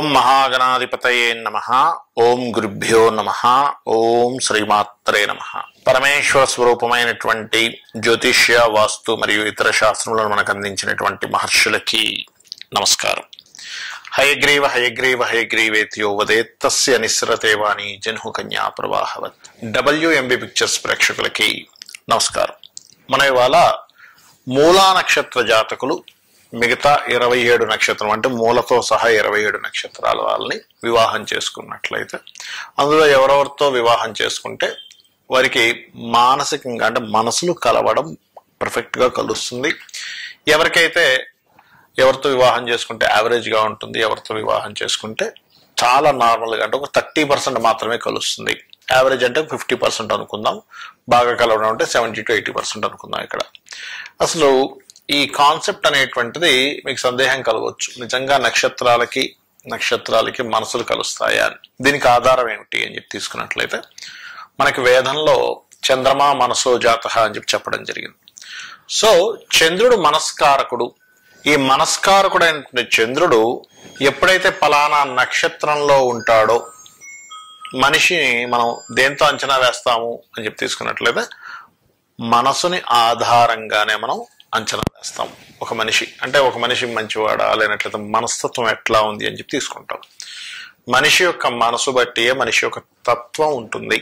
ఓం మహాగణాధిపతయే నమ ఓం గురుభ్యో నమ ఓం శ్రీమాత్రే నమ పరమేశ్వర స్వరూపమైనటువంటి జ్యోతిష్య వాస్తు మరియు ఇతర శాస్త్రములను మనకు అందించినటువంటి మహర్షులకి నమస్కారం హయగ్రీవ హయగ్రీవ హయగ్రీవేత్యో వదేత్తస్య నిస్రతేవాణి జన్హు కన్యా ప్రవాహవత్ డబ్ల్యూఎంబి పిక్చర్స్ ప్రేక్షకులకి నమస్కారం మన ఇవాళ మూలా నక్షత్ర జాతకులు మిగతా ఇరవై ఏడు నక్షత్రం అంటే మూలతో సహా ఇరవై ఏడు నక్షత్రాల వాళ్ళని వివాహం చేసుకున్నట్లయితే అందులో ఎవరెవరితో వివాహం చేసుకుంటే వారికి మానసికంగా అంటే మనసులు కలవడం పర్ఫెక్ట్ గా కలుస్తుంది ఎవరికైతే ఎవరితో వివాహం చేసుకుంటే యావరేజ్ గా ఉంటుంది ఎవరితో వివాహం చేసుకుంటే చాలా నార్మల్ గా అంటే ఒక థర్టీ పర్సెంట్ మాత్రమే కలుస్తుంది యావరేజ్ అంటే ఫిఫ్టీ పర్సెంట్ అనుకుందాం బాగా కలవడం అంటే సెవెంటీ టు ఎయిటీ పర్సెంట్ అనుకుందాం ఇక్కడ అసలు ఈ కాన్సెప్ట్ అనేటువంటిది మీకు సందేహం కలగవచ్చు నిజంగా నక్షత్రాలకి నక్షత్రాలకి మనసులు కలుస్తాయా అని దీనికి ఆధారం ఏమిటి అని చెప్పి తీసుకున్నట్లయితే మనకి వేదంలో చంద్రమా మనసో జాత అని చెప్పి చెప్పడం జరిగింది సో చంద్రుడు మనస్కారకుడు ఈ మనస్కారకుడైన చంద్రుడు ఎప్పుడైతే పలానా నక్షత్రంలో ఉంటాడో మనిషిని మనం దేంతో అంచనా వేస్తాము అని చెప్పి తీసుకున్నట్లయితే మనసుని ఆధారంగానే మనం అంచనా వేస్తాం ఒక మనిషి అంటే ఒక మనిషి మంచివాడా లేనట్లయితే మనస్తత్వం ఎట్లా ఉంది అని చెప్పి తీసుకుంటాం మనిషి యొక్క మనసు బట్టియే మనిషి యొక్క తత్వం ఉంటుంది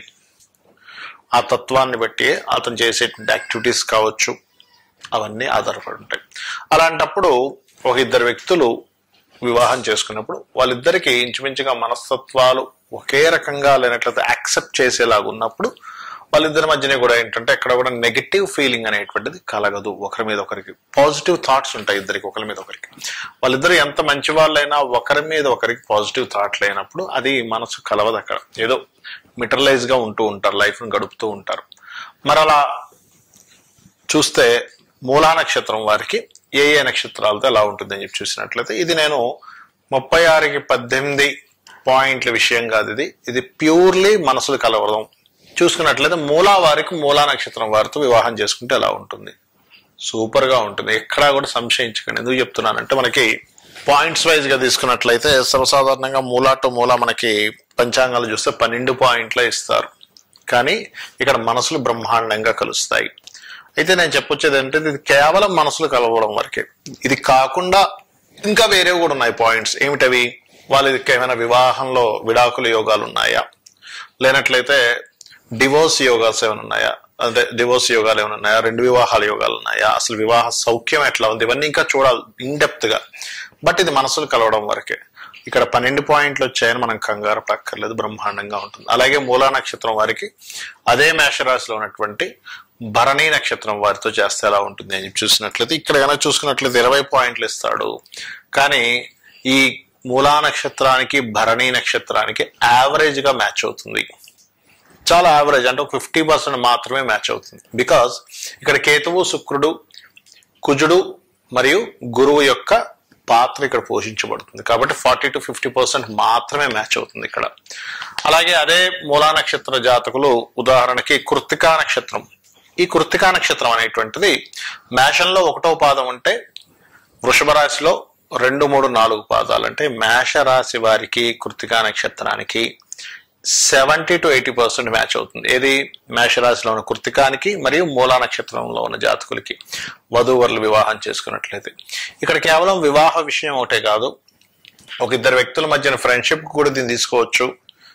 ఆ తత్వాన్ని బట్టి అతను చేసేటువంటి యాక్టివిటీస్ కావచ్చు అవన్నీ ఆధారపడి ఉంటాయి అలాంటప్పుడు ఒక ఇద్దరు వ్యక్తులు వివాహం చేసుకున్నప్పుడు వాళ్ళిద్దరికి ఇంచుమించుగా మనస్తత్వాలు ఒకే రకంగా లేనట్లయితే యాక్సెప్ట్ చేసేలాగా ఉన్నప్పుడు వాళ్ళిద్దరి మధ్యనే కూడా ఏంటంటే ఎక్కడ కూడా నెగిటివ్ ఫీలింగ్ అనేటువంటిది కలగదు ఒకరి మీద ఒకరికి పాజిటివ్ థాట్స్ ఉంటాయి ఇద్దరికి ఒకరి మీద ఒకరికి వాళ్ళిద్దరు ఎంత మంచి వాళ్ళైనా ఒకరి మీద ఒకరికి పాజిటివ్ థాట్ లేనప్పుడు అది మనసు కలవదు అక్కడ ఏదో మిటరలైజ్ గా ఉంటూ ఉంటారు లైఫ్ ను గడుపుతూ ఉంటారు మరి అలా చూస్తే మూలా నక్షత్రం వారికి ఏ ఏ నక్షత్రాలతో ఎలా ఉంటుందని చెప్పి చూసినట్లయితే ఇది నేను ముప్పై ఆరుకి పద్దెనిమిది పాయింట్ల విషయం కాదు ఇది ఇది ప్యూర్లీ మనసులు కలవడం చూసుకున్నట్లయితే మూలా వారికి మూలా నక్షత్రం వారితో వివాహం చేసుకుంటే ఎలా ఉంటుంది సూపర్ గా ఉంటుంది ఎక్కడా కూడా సంశయించకండి ఎందుకు చెప్తున్నానంటే మనకి పాయింట్స్ వైజ్ గా తీసుకున్నట్లయితే సర్వసాధారణంగా మూలా టు మూలా మనకి పంచాంగాలు చూస్తే పన్నెండు పాయింట్లే ఇస్తారు కానీ ఇక్కడ మనసులు బ్రహ్మాండంగా కలుస్తాయి అయితే నేను చెప్పొచ్చేది ఏంటంటే ఇది కేవలం మనసులు కలవడం వరకే ఇది కాకుండా ఇంకా వేరే కూడా ఉన్నాయి పాయింట్స్ ఏమిటవి వాళ్ళకి ఏమైనా వివాహంలో విడాకుల యోగాలు ఉన్నాయా లేనట్లయితే డివోర్స్ యోగాస్ ఏమైనా ఉన్నాయా అంటే డివోర్స్ యోగాలు ఏమైనా ఉన్నాయా రెండు వివాహాల యోగాలు ఉన్నాయా అసలు వివాహ సౌఖ్యం ఎట్లా ఉంది ఇవన్నీ ఇంకా చూడాలి ఇన్ డెప్త్ గా బట్ ఇది మనసులు కలవడం వరకే ఇక్కడ పన్నెండు పాయింట్లు వచ్చాయని మనం కంగారు పక్కర్లేదు బ్రహ్మాండంగా ఉంటుంది అలాగే మూలా నక్షత్రం వారికి అదే మేషరాశిలో ఉన్నటువంటి భరణీ నక్షత్రం వారితో చేస్తే ఎలా ఉంటుంది అని చెప్పి చూసినట్లయితే ఇక్కడ కనుక చూసుకున్నట్లయితే ఇరవై పాయింట్లు ఇస్తాడు కానీ ఈ మూలా నక్షత్రానికి భరణీ నక్షత్రానికి యావరేజ్ గా మ్యాచ్ అవుతుంది చాలా యావరేజ్ అంటే ఒక ఫిఫ్టీ పర్సెంట్ మాత్రమే మ్యాచ్ అవుతుంది బికాస్ ఇక్కడ కేతువు శుక్రుడు కుజుడు మరియు గురువు యొక్క పాత్ర ఇక్కడ పోషించబడుతుంది కాబట్టి ఫార్టీ టు ఫిఫ్టీ పర్సెంట్ మాత్రమే మ్యాచ్ అవుతుంది ఇక్కడ అలాగే అదే మూలా నక్షత్ర జాతకులు ఉదాహరణకి కృత్తికా నక్షత్రం ఈ కృత్తికా నక్షత్రం అనేటువంటిది మేషంలో ఒకటో పాదం అంటే వృషభ రాశిలో రెండు మూడు నాలుగు పాదాలు అంటే మేష రాశి వారికి కృత్తికా నక్షత్రానికి seventy to eighty percent match అవుతుంది ఏది మేషరాశిలో ఉన్న కృతికానికి మరియు మూలా నక్షత్రంలో ఉన్న జాతకులకి వధూవరులు వివాహం చేసుకున్నట్లయితే ఇక్కడ కేవలం వివాహ విషయం ఒకటే కాదు ఒక ఇద్దరు వ్యక్తుల మధ్యన ఫ్రెండ్షిప్ కూడా దీన్ని తీసుకోవచ్చు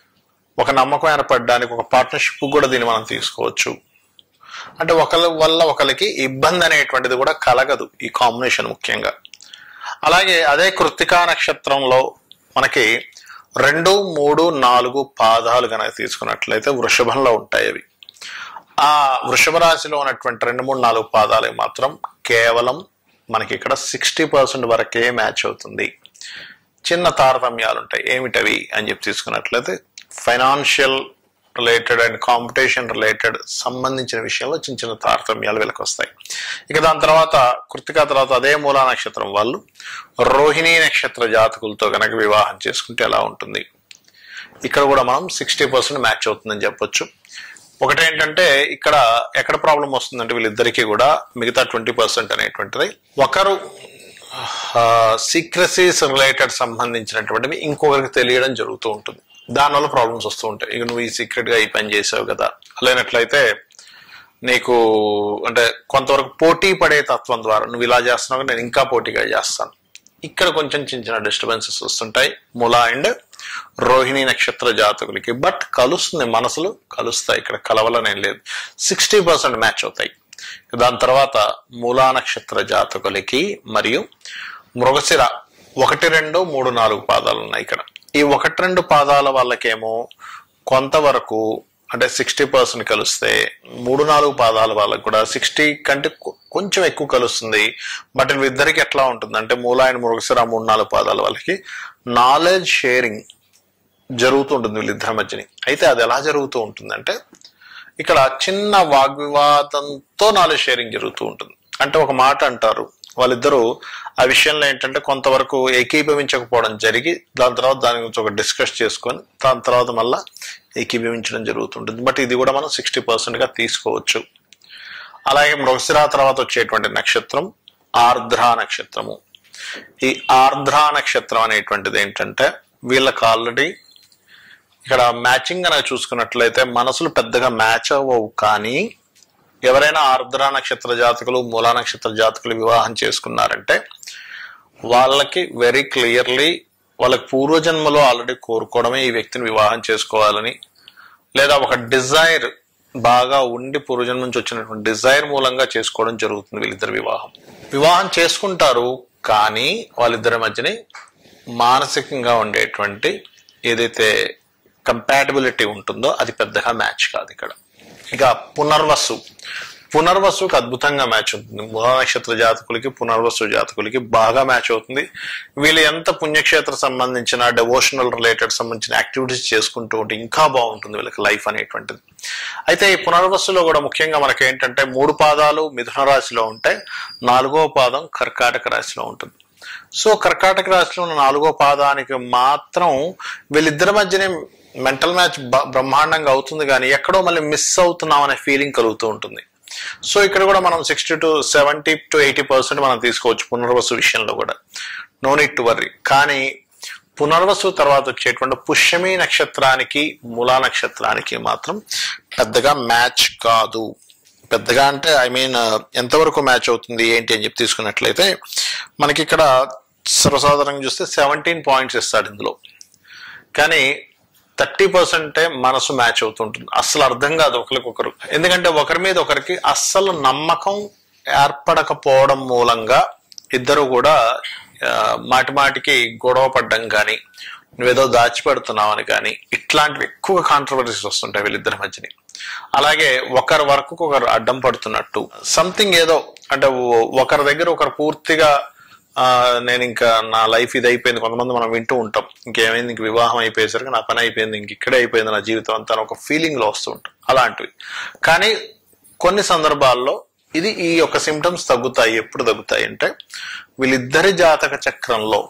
ఒక నమ్మకం ఏర్పడడానికి ఒక పార్ట్నర్షిప్ కూడా దీన్ని మనం తీసుకోవచ్చు అంటే ఒకరి వల్ల ఒకరికి ఇబ్బంది అనేటువంటిది కూడా కలగదు ఈ కాంబినేషన్ ముఖ్యంగా అలాగే అదే కృత్తికా నక్షత్రంలో మనకి రెండు మూడు నాలుగు పాదాలు కనుక తీసుకున్నట్లయితే వృషభంలో ఉంటాయి అవి ఆ వృషభ రాశిలో ఉన్నటువంటి రెండు మూడు నాలుగు పాదాలు మాత్రం కేవలం మనకి ఇక్కడ సిక్స్టీ పర్సెంట్ వరకే మ్యాచ్ అవుతుంది చిన్న తారతమ్యాలు ఉంటాయి ఏమిటవి అని చెప్పి తీసుకున్నట్లయితే financial related and competition related సంబంధించిన విషయంలో చిన్న చిన్న తారతమ్యాలు వీళ్ళకి వస్తాయి ఇక దాని తర్వాత కృతిక తర్వాత అదే మూలా నక్షత్రం వాళ్ళు రోహిణీ నక్షత్ర జాతకులతో కనుక వివాహం చేసుకుంటే ఎలా ఉంటుంది ఇక్కడ కూడా మనం సిక్స్టీ పర్సెంట్ మ్యాచ్ అవుతుందని చెప్పొచ్చు ఒకటేంటంటే ఇక్కడ ఎక్కడ ప్రాబ్లం వస్తుందంటే వీళ్ళిద్దరికీ కూడా మిగతా ట్వంటీ పర్సెంట్ అనేటువంటిది ఒకరు సీక్రసీస్ రిలేటెడ్ సంబంధించినటువంటివి ఇంకొకరికి తెలియడం జరుగుతూ ఉంటుంది దానివల్ల ప్రాబ్లమ్స్ వస్తూ ఉంటాయి ఇక నువ్వు ఈ సీక్రెట్ గా ఈ పని చేసావు కదా లేనట్లయితే నీకు అంటే కొంతవరకు పోటీ పడే తత్వం ద్వారా నువ్వు ఇలా చేస్తున్నావు నేను ఇంకా పోటీగా చేస్తాను ఇక్కడ కొంచెం చిన్న చిన్న డిస్టర్బెన్సెస్ వస్తుంటాయి ములా అండ్ రోహిణి నక్షత్ర జాతకులకి బట్ కలుస్తుంది మనసులు కలుస్తాయి ఇక్కడ కలవలనేం లేదు సిక్స్టీ పర్సెంట్ మ్యాచ్ అవుతాయి దాని తర్వాత మూలా నక్షత్ర జాతకులకి మరియు మృగశిర ఒకటి రెండు మూడు నాలుగు పాదాలు ఉన్నాయి ఇక్కడ ఈ ఒకటి రెండు పాదాల వాళ్ళకేమో కొంతవరకు అంటే సిక్స్టీ పర్సెంట్ కలిస్తే మూడు నాలుగు పాదాల వాళ్ళకి కూడా సిక్స్టీ కంటే కొ- కొంచెం ఎక్కువ కలుస్తుంది బట్ వీళ్ళిద్దరికి ఎట్లా ఉంటుంది అంటే మూలా అండ్ మృగశిర మూడు నాలుగు పాదాల వాళ్ళకి నాలెడ్జ్ షేరింగ్ జరుగుతూ ఉంటుంది వీళ్ళిద్దరి మధ్యని అయితే అది ఎలా జరుగుతూ ఉంటుందంటే ఇక్కడ చిన్న వాగ్వివాదంతో నాలెడ్జ్ షేరింగ్ జరుగుతూ ఉంటుంది అంటే ఒక మాట అంటారు వాళ్ళిద్దరూ ఆ విషయంలో ఏంటంటే కొంతవరకు ఏకీభవించకపోవడం జరిగి దాని తర్వాత దాని గురించి ఒక డిస్కస్ చేసుకొని దాని తర్వాత మళ్ళా ఏకీభవించడం జరుగుతుంటుంది బట్ ఇది కూడా మనం సిక్స్టీ గా తీసుకోవచ్చు అలాగే మృగశిర తర్వాత వచ్చేటువంటి నక్షత్రం ఆర్ద్ర నక్షత్రము ఈ ఆర్ద్ర నక్షత్రం అనేటువంటిది ఏంటంటే వీళ్ళకి ఆల్రెడీ ఇక్కడ మ్యాచింగ్ అనేది చూసుకున్నట్లయితే మనసులు పెద్దగా మ్యాచ్ అవ్వవు కానీ ఎవరైనా ఆర్ద్ర నక్షత్ర జాతకులు మూలా నక్షత్ర జాతకులు వివాహం చేసుకున్నారంటే వాళ్ళకి వెరీ క్లియర్లీ వాళ్ళకి పూర్వజన్మలో ఆల్రెడీ కోరుకోవడమే ఈ వ్యక్తిని వివాహం చేసుకోవాలని లేదా ఒక డిజైర్ బాగా ఉండి పూర్వజన్మ నుంచి వచ్చినటువంటి డిజైర్ మూలంగా చేసుకోవడం జరుగుతుంది వీళ్ళిద్దరు వివాహం వివాహం చేసుకుంటారు కానీ వాళ్ళిద్దరి మధ్యని మానసికంగా ఉండేటువంటి ఏదైతే కంపాటబిలిటీ ఉంటుందో అది పెద్దగా మ్యాచ్ కాదు ఇక్కడ ఇక పునర్వసు పునర్వసుకి అద్భుతంగా మ్యాచ్ అవుతుంది మూలా నక్షత్ర జాతకులకి పునర్వసు జాతకులకి బాగా మ్యాచ్ అవుతుంది వీళ్ళు ఎంత పుణ్యక్షేత్ర సంబంధించిన డెవోషనల్ రిలేటెడ్ సంబంధించిన యాక్టివిటీస్ చేసుకుంటూ ఉంటే ఇంకా బాగుంటుంది వీళ్ళకి లైఫ్ అనేటువంటిది అయితే ఈ పునర్వసులో కూడా ముఖ్యంగా మనకి ఏంటంటే మూడు పాదాలు మిథున రాశిలో ఉంటే నాలుగో పాదం కర్కాటక రాశిలో ఉంటుంది సో కర్కాటక రాశిలో ఉన్న నాలుగో పాదానికి మాత్రం వీళ్ళిద్దరి మధ్యనే మెంటల్ మ్యాచ్ బ్రహ్మాండంగా అవుతుంది కానీ ఎక్కడో మళ్ళీ మిస్ అవుతున్నాం అనే ఫీలింగ్ కలుగుతూ ఉంటుంది సో ఇక్కడ కూడా మనం sixty to seventy to eighty percent మనం తీసుకోవచ్చు పునర్వసు విషయంలో కూడా నో నీట్ టు వర్రీ కానీ పునర్వసు తర్వాత వచ్చేటువంటి పుష్యమి నక్షత్రానికి మూలా నక్షత్రానికి మాత్రం పెద్దగా మ్యాచ్ కాదు పెద్దగా అంటే ఐ మీన్ ఎంతవరకు మ్యాచ్ అవుతుంది ఏంటి అని చెప్పి తీసుకున్నట్లయితే మనకి ఇక్కడ సర్వసాధారణంగా చూస్తే సెవెంటీన్ పాయింట్స్ ఇస్తాడు ఇందులో కానీ థర్టీ పర్సెంటే మనసు మ్యాచ్ అవుతుంటుంది అస్సలు అర్థం కాదు ఒకరికొకరు ఎందుకంటే ఒకరి మీద ఒకరికి అస్సలు నమ్మకం ఏర్పడకపోవడం మూలంగా ఇద్దరు కూడా ఆ, మాటి మాటికి గొడవ పడ్డం కానీ నువ్వేదో దాచిపెడుతున్నావని కానీ ఇట్లాంటివి ఎక్కువ కాంట్రవర్సీస్ వస్తుంటాయి వీళ్ళిద్దరి మధ్యని అలాగే ఒకరి వరకు ఒకరు అడ్డం పడుతున్నట్టు సంథింగ్ ఏదో అంటే ఓ- ఒకరి దగ్గర ఒకరు పూర్తిగా ఆ, నేను ఇంకా నా లైఫ్ ఇది అయిపోయింది కొంతమంది మనం వింటూ ఉంటాం ఇంకేమైంది ఇంక వివాహం అయిపోయేసరికి నా పని అయిపోయింది ఇంక ఇక్కడే అయిపోయింది నా జీవితం అంతా అని ఒక ఫీలింగ్ లో వస్తూ ఉంటాం అలాంటివి కానీ కొన్ని సందర్భాల్లో ఇది ఈ యొక్క సిమ్టమ్స్ తగ్గుతాయి ఎప్పుడు తగ్గుతాయి అంటే వీళ్ళిద్దరి జాతక చక్రంలో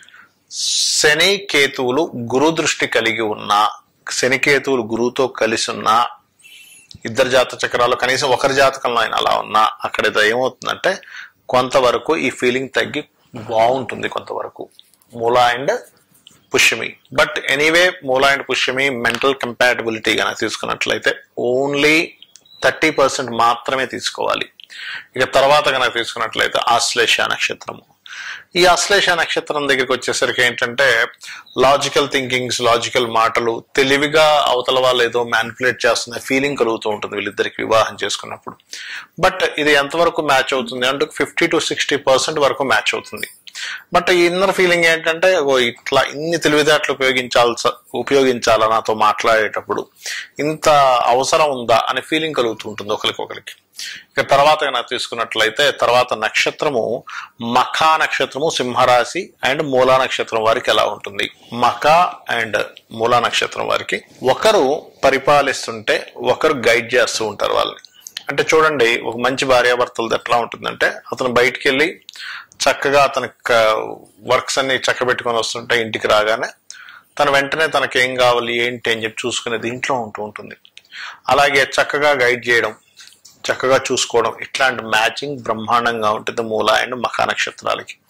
శని కేతువులు గురు దృష్టి కలిగి ఉన్నా శని కేతువులు గురువుతో కలిసి ఉన్నా ఇద్దరు జాతక చక్రాలు కనీసం ఒకరి జాతకంలో అయినా అలా ఉన్నా అక్కడ ఇది ఏమవుతుందంటే కొంతవరకు ఈ ఫీలింగ్ తగ్గి బాగుంటుంది కొంతవరకు Moola and Pushyami but anyway Moola and Pushyami mental compatibility కనుక తీసుకున్నట్లయితే ఓన్లీ థర్టీ పర్సెంట్ మాత్రమే తీసుకోవాలి ఇక తర్వాత కనుక తీసుకున్నట్లయితే ఆశ్లేష నక్షత్రము ఈ ఆశ్లేష నక్షత్రం దగ్గరికి వచ్చేసరికి ఏంటంటే లాజికల్ థింకింగ్స్ లాజికల్ మాటలు తెలివిగా అవతల వాళ్ళు ఏదో మ్యానిపులేట్ చేస్తున్న ఫీలింగ్ కలుగుతూ ఉంటుంది వీళ్ళిద్దరికి వివాహం చేసుకున్నప్పుడు బట్ ఇది ఎంతవరకు మ్యాచ్ అవుతుంది అంటే ఫిఫ్టీ టు సిక్స్టీ పర్సెంట్ వరకు మ్యాచ్ అవుతుంది బట్ ఈ ఇన్నర్ ఫీలింగ్ ఏంటంటే ఓ ఇట్లా ఇన్ని తెలివితేటలు ఉపయోగించాల్స ఉపయోగించాలా నాతో మాట్లాడేటప్పుడు ఇంత అవసరం ఉందా అనే ఫీలింగ్ కలుగుతూ ఉంటుంది ఒకరికొకరికి ఇక తర్వాత కనుక తీసుకున్నట్లయితే తర్వాత నక్షత్రము మఖా నక్షత్రము సింహరాశి అండ్ మూలా నక్షత్రం వారికి ఎలా ఉంటుంది మఖా అండ్ మూలా నక్షత్రం వారికి ఒకరు పరిపాలిస్తుంటే ఒకరు గైడ్ చేస్తూ ఉంటారు వాళ్ళని అంటే చూడండి ఒక మంచి భార్యాభర్తలది ఎట్లా ఉంటుందంటే అతను బయటికి వెళ్ళి చక్కగా అతని వర్క్స్ అన్ని చక్కబెట్టుకొని వస్తుంటే ఇంటికి రాగానే తను వెంటనే తనకి ఏం కావాలి ఏంటి అని చెప్పి చూసుకునేది ఇంట్లో ఉంటూ ఉంటుంది అలాగే చక్కగా గైడ్ చేయడం చక్కగా చూసుకోవడం ఇట్లాంటి మ్యాచింగ్ బ్రహ్మాండంగా ఉంటుంది మూల అండ్ మఖా నక్షత్రాలకి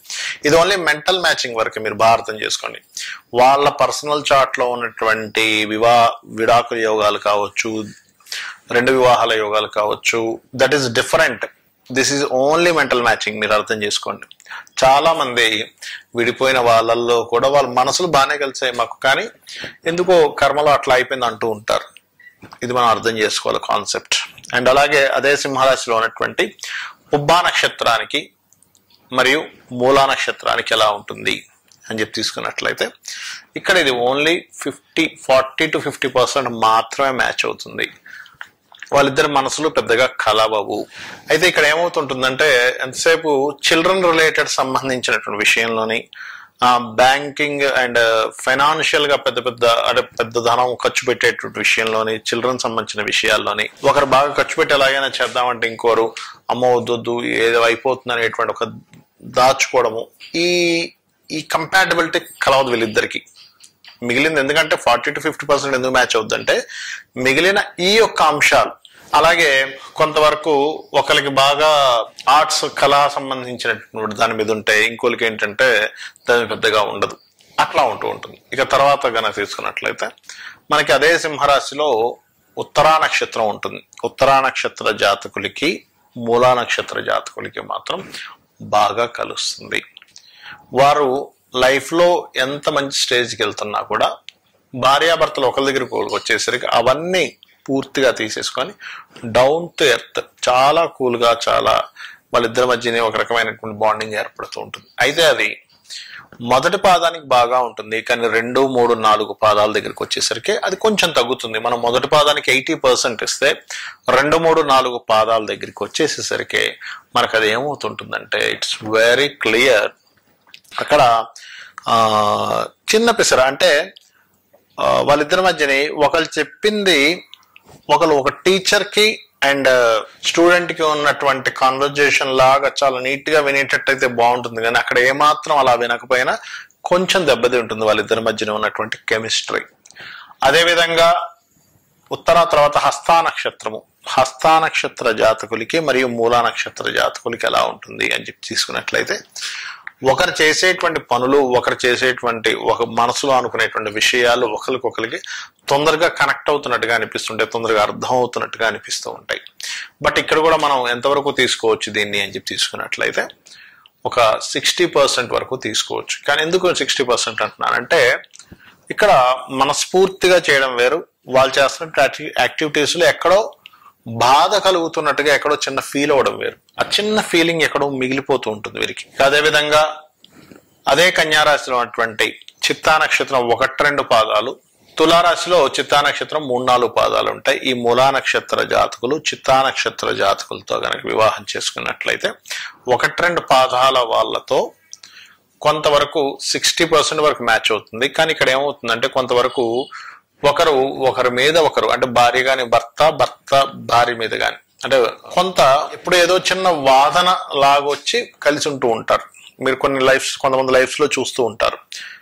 ఇది ఓన్లీ మెంటల్ మ్యాచింగ్ వరకు మీరు బాగా అర్థం చేసుకోండి వాళ్ళ పర్సనల్ చార్ట్ లో ఉన్నటువంటి వివా విడాకుల యోగాలు కావచ్చు రెండు వివాహాల యోగాలు కావచ్చు that is different this is only mental matching మీరు అర్థం చేసుకోండి చాలా మంది విడిపోయిన వాళ్ళల్లో కూడా వాళ్ళ మనసులు బాగానే కలిసాయి మాకు కానీ ఎందుకో కర్మలో అట్లా అయిపోయింది అంటూ ఉంటారు ఇది మనం అర్థం చేసుకోవాలి కాన్సెప్ట్ అండ్ అలాగే అదే సింహరాశిలో ఉన్నటువంటి ఉబ్బా నక్షత్రానికి మరియు మూలా నక్షత్రానికి ఎలా ఉంటుంది అని చెప్పి తీసుకున్నట్లయితే ఇక్కడ ఇది only fifty forty to fifty percent మాత్రమే మ్యాచ్ అవుతుంది వాళ్ళిద్దరి మనసులు పెద్దగా కలవవు అయితే ఇక్కడ ఏమవుతుంటుందంటే ఎంతసేపు చిల్డ్రన్ రిలేటెడ్ సంబంధించినటువంటి విషయంలోని బ్యాంకింగ్ అండ్ ఫైనాన్షియల్ గా పెద్ద పెద్ద అంటే పెద్ద ధనం ఖర్చు పెట్టేటువంటి విషయంలోని చిల్డ్రన్ సంబంధించిన విషయాల్లోని ఒకరు బాగా ఖర్చు పెట్టి ఎలాగైనా చేద్దామంటే ఇంకోరు అమ్మ వద్దొద్దు ఏదో అయిపోతుంది అనేటువంటి ఒక దాచుకోవడము ఈ ఈ కంపాటబిలిటీ కలవదు వీళ్ళిద్దరికి మిగిలింది ఎందుకంటే ఫార్టీ టు ఫిఫ్టీ పర్సెంట్ ఎందుకు మ్యాచ్ అవుద్దంటే మిగిలిన ఈ యొక్క అంశాలు అలాగే కొంతవరకు ఒకరికి బాగా ఆర్ట్స్ కళా సంబంధించినటువంటి దాని మీద ఉంటాయి ఇంకోరికి ఏంటంటే దాని పెద్దగా ఉండదు అట్లా ఉంటూ ఉంటుంది ఇక తర్వాత గనక తీసుకున్నట్లయితే మనకి అదే సింహరాశిలో ఉత్తరా నక్షత్రం ఉంటుంది ఉత్తరా నక్షత్ర జాతకులకి మూలా నక్షత్ర జాతకులకి మాత్రం బాగా కలుస్తుంది వారు లైఫ్ లో ఎంత మంచి స్టేజ్కి వెళ్తున్నా కూడా భార్యాభర్తలు ఒకరి దగ్గరికి వచ్చేసరికి అవన్నీ పూర్తిగా తీసేసుకొని డౌన్ టు ఎర్త్ చాలా కూల్ గా చాలా వాళ్ళిద్దరి మధ్యనే ఒక రకమైనటువంటి బాండింగ్ ఏర్పడుతూ ఉంటుంది అయితే అది మొదటి పాదానికి బాగా ఉంటుంది కానీ రెండు మూడు నాలుగు పాదాల దగ్గరికి వచ్చేసరికి అది కొంచెం తగ్గుతుంది మనం మొదటి పాదానికి ఎయిటీ పర్సెంట్ ఇస్తే రెండు మూడు నాలుగు పాదాల దగ్గరికి వచ్చేసేసరికి మనకు అది ఏమవుతుంటుందంటే ఇట్స్ వెరీ క్లియర్ అక్కడ ఆ, చిన్న పిసర అంటే ఆ, వాళ్ళిద్దరి మధ్యని ఒకళ్ళు చెప్పింది ఒకరు ఒక టీచర్ కి అండ్ స్టూడెంట్ కి ఉన్నటువంటి కాన్వర్జేషన్ లాగా చాలా నీట్ గా వినేటట్టయితే బాగుంటుంది కానీ అక్కడ ఏమాత్రం అలా వినకపోయినా కొంచెం దెబ్బతి ఉంటుంది వాళ్ళిద్దరి మధ్యన ఉన్నటువంటి కెమిస్ట్రీ అదే విధంగా ఉత్తర తర్వాత హస్తా నక్షత్రము హస్తా నక్షత్ర జాతకులకి మరియు మూలా నక్షత్ర జాతకులకి ఎలా ఉంటుంది అని చెప్పి తీసుకున్నట్లయితే ఒకరు చేసేటువంటి పనులు ఒకరు చేసేటువంటి ఒక మనసులో అనుకునేటువంటి విషయాలు ఒకరికొకరికి తొందరగా కనెక్ట్ అవుతున్నట్టుగా అనిపిస్తుంటాయి తొందరగా అర్థం అవుతున్నట్టుగా అనిపిస్తూ ఉంటాయి బట్ ఇక్కడ కూడా మనం ఎంతవరకు తీసుకోవచ్చు దీన్ని అని చెప్పి తీసుకున్నట్లయితే ఒక సిక్స్టీ పర్సెంట్ వరకు తీసుకోవచ్చు కానీ ఎందుకు సిక్స్టీ పర్సెంట్ అంటున్నానంటే ఇక్కడ మనస్ఫూర్తిగా చేయడం వేరు వాళ్ళు చేస్తున్న యాక్టివిటీస్ లో ఎక్కడో బాధ కలుగుతున్నట్టుగా ఎక్కడో చిన్న ఫీల్ అవ్వడం వేరు ఆ చిన్న ఫీలింగ్ ఎక్కడో మిగిలిపోతూ ఉంటుంది వీరికి అదే విధంగా అదే కన్యారాశిలో ఉన్నటువంటి చిత్తా నక్షత్రం ఒకటి రెండు పాదాలు తులారాశిలో చిత్తా నక్షత్రం మూడు నాలుగు పాదాలు ఉంటాయి ఈ మూలా నక్షత్ర జాతకులు చిత్తా నక్షత్ర జాతకులతో గనక వివాహం చేసుకున్నట్లయితే ఒకటి రెండు పాదాల వాళ్ళతో కొంతవరకు సిక్స్టీ పర్సెంట్ వరకు మ్యాచ్ అవుతుంది కానీ ఇక్కడ ఏమవుతుందంటే కొంతవరకు ఒకరు ఒకరి మీద ఒకరు అంటే భార్య గాని భర్త భర్త భార్య మీద గాని అంటే కొంత ఇప్పుడు ఏదో చిన్న వాదన లాగొచ్చి కలిసి ఉంటూ ఉంటారు మీరు కొన్ని లైఫ్స్ కొంతమంది లైఫ్స్ లో చూస్తూ ఉంటారు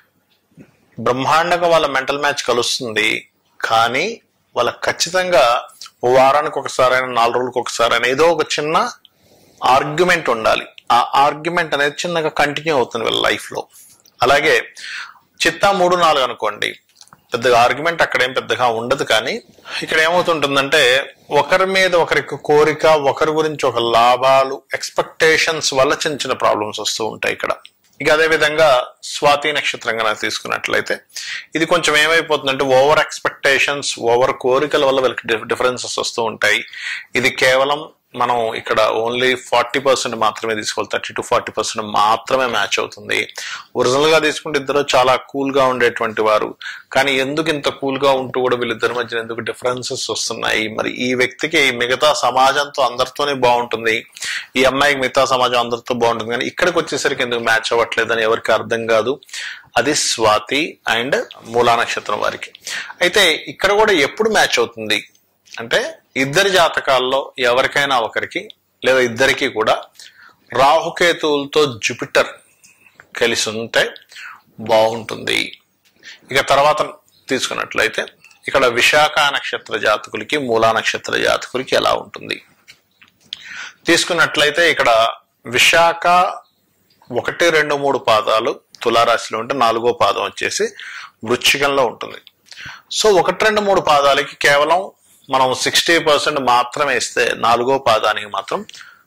బ్రహ్మాండంగా వాళ్ళ మెంటల్ మ్యాచ్ కలుస్తుంది కానీ వాళ్ళకి ఖచ్చితంగా ఓ వారానికి ఒకసారైనా నాలుగు రోజులకు ఒకసారైనా ఏదో ఒక చిన్న ఆర్గ్యుమెంట్ ఉండాలి ఆ ఆర్గ్యుమెంట్ అనేది చిన్నగా కంటిన్యూ అవుతుంది వీళ్ళ లైఫ్ లో అలాగే చిత్తా మూడు నాలుగు అనుకోండి పెద్దగా ఆర్గ్యుమెంట్ అక్కడ ఏం పెద్దగా ఉండదు కానీ ఇక్కడ ఏమవుతుంటుందంటే ఒకరి మీద ఒకరికి కోరిక ఒకరి గురించి ఒక లాభాలు ఎక్స్పెక్టేషన్స్ వల్ల చిన్న చిన్న ప్రాబ్లమ్స్ వస్తూ ఉంటాయి ఇక్కడ ఇక అదే విధంగా స్వాతి నక్షత్రంగా నాకు తీసుకున్నట్లయితే ఇది కొంచెం ఏమైపోతుందంటే ఓవర్ ఎక్స్పెక్టేషన్స్ ఓవర్ కోరికల వల్ల వీళ్ళకి డిఫరెన్సెస్ వస్తూ ఉంటాయి ఇది కేవలం మనం ఇక్కడ ఓన్లీ ఫార్టీ పర్సెంట్ మాత్రమే తీసుకోవాలి థర్టీ టు ఫార్టీ పర్సెంట్ మాత్రమే మ్యాచ్ అవుతుంది ఒరిజినల్ గా తీసుకుంటే ఇద్దరు చాలా కూల్ గా ఉండేటువంటి వారు కానీ ఎందుకు ఇంత కూల్ గా ఉంటూ కూడా వీళ్ళిద్దరి మధ్య ఎందుకు డిఫరెన్సెస్ వస్తున్నాయి మరి ఈ వ్యక్తికి మిగతా సమాజంతో అందరితోనే బాగుంటుంది ఈ అమ్మాయికి మిగతా సమాజం అందరితో బాగుంటుంది కానీ ఇక్కడికి వచ్చేసరికి ఎందుకు మ్యాచ్ అవ్వట్లేదని ఎవరికి అర్థం కాదు అది స్వాతి అండ్ మూలా నక్షత్రం వారికి అయితే ఇక్కడ కూడా ఎప్పుడు మ్యాచ్ అవుతుంది అంటే ఇద్దరి జాతకాల్లో ఎవరికైనా ఒకరికి లేదా ఇద్దరికి కూడా రాహుకేతువులతో జూపిటర్ కలిసి ఉంటే బాగుంటుంది ఇక తర్వాత తీసుకున్నట్లయితే ఇక్కడ విశాఖ నక్షత్ర జాతకులకి మూలా నక్షత్ర జాతకులకి ఎలా ఉంటుంది తీసుకున్నట్లయితే ఇక్కడ విశాఖ ఒకటి రెండు మూడు పాదాలు తులారాశిలో ఉంటే నాలుగో పాదం వచ్చేసి వృశ్చికంలో ఉంటుంది సో ఒకటి రెండు మూడు పాదాలకి కేవలం మనం సిక్స్టీ పర్సెంట్ మాత్రమే ఇస్తే నాలుగో పాదానికి మాత్రం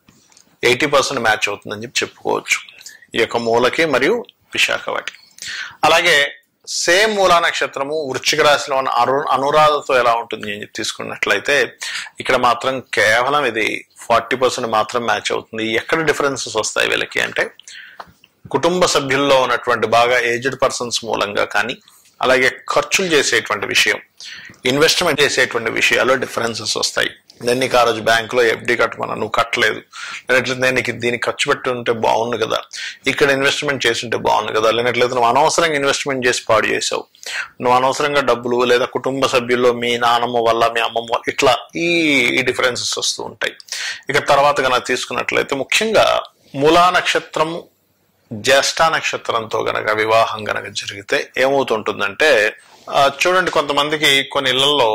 ఎయిటీ పర్సెంట్ మ్యాచ్ అవుతుందని చెప్పి చెప్పుకోవచ్చు ఈ యొక్క మూలకి మరియు విశాఖ వాటి అలాగే సేమ్ మూలా నక్షత్రము వృశ్చిక రాశిలో ఉన్న అను అనురాధతో ఎలా ఉంటుంది అని చెప్పి తీసుకున్నట్లయితే ఇక్కడ మాత్రం కేవలం ఇది ఫార్టీ పర్సెంట్ మాత్రం మ్యాచ్ అవుతుంది ఎక్కడ డిఫరెన్సెస్ వస్తాయి వీళ్ళకి అంటే కుటుంబ సభ్యుల్లో ఉన్నటువంటి బాగా ఏజ్డ్ పర్సన్స్ మూలంగా కానీ అలాగే ఖర్చులు చేసేటువంటి విషయం ఇన్వెస్ట్మెంట్ చేసేటువంటి విషయాల్లో డిఫరెన్సెస్ వస్తాయి నేను నీకు ఆ రోజు బ్యాంకులో ఎఫ్డి కట్టమన్నా నువ్వు కట్టలేదు లేనట్లయితే నేను నీకు దీనికి ఖర్చు పెట్టి ఉంటే బాగుండు కదా ఇక్కడ ఇన్వెస్ట్మెంట్ చేసి ఉంటే బాగుండు కదా లేనట్లయితే నువ్వు అనవసరంగా ఇన్వెస్ట్మెంట్ చేసి పాడు చేసావు నువ్వు అనవసరంగా డబ్బులు లేదా కుటుంబ సభ్యుల్లో మీ నాన్నమ్మ వల్ల మీ అమ్మమ్మ వల్ల ఇట్లా ఈ ఈ డిఫరెన్సెస్ వస్తూ ఉంటాయి ఇక తర్వాత కనుక తీసుకున్నట్లయితే ముఖ్యంగా మూలా నక్షత్రము జ్యేష్ఠ నక్షత్రంతో గనక వివాహం గనక జరిగితే ఏమవుతుంటుందంటే ఆ, చూడండి కొంతమందికి కొన్ని ఇళ్లలో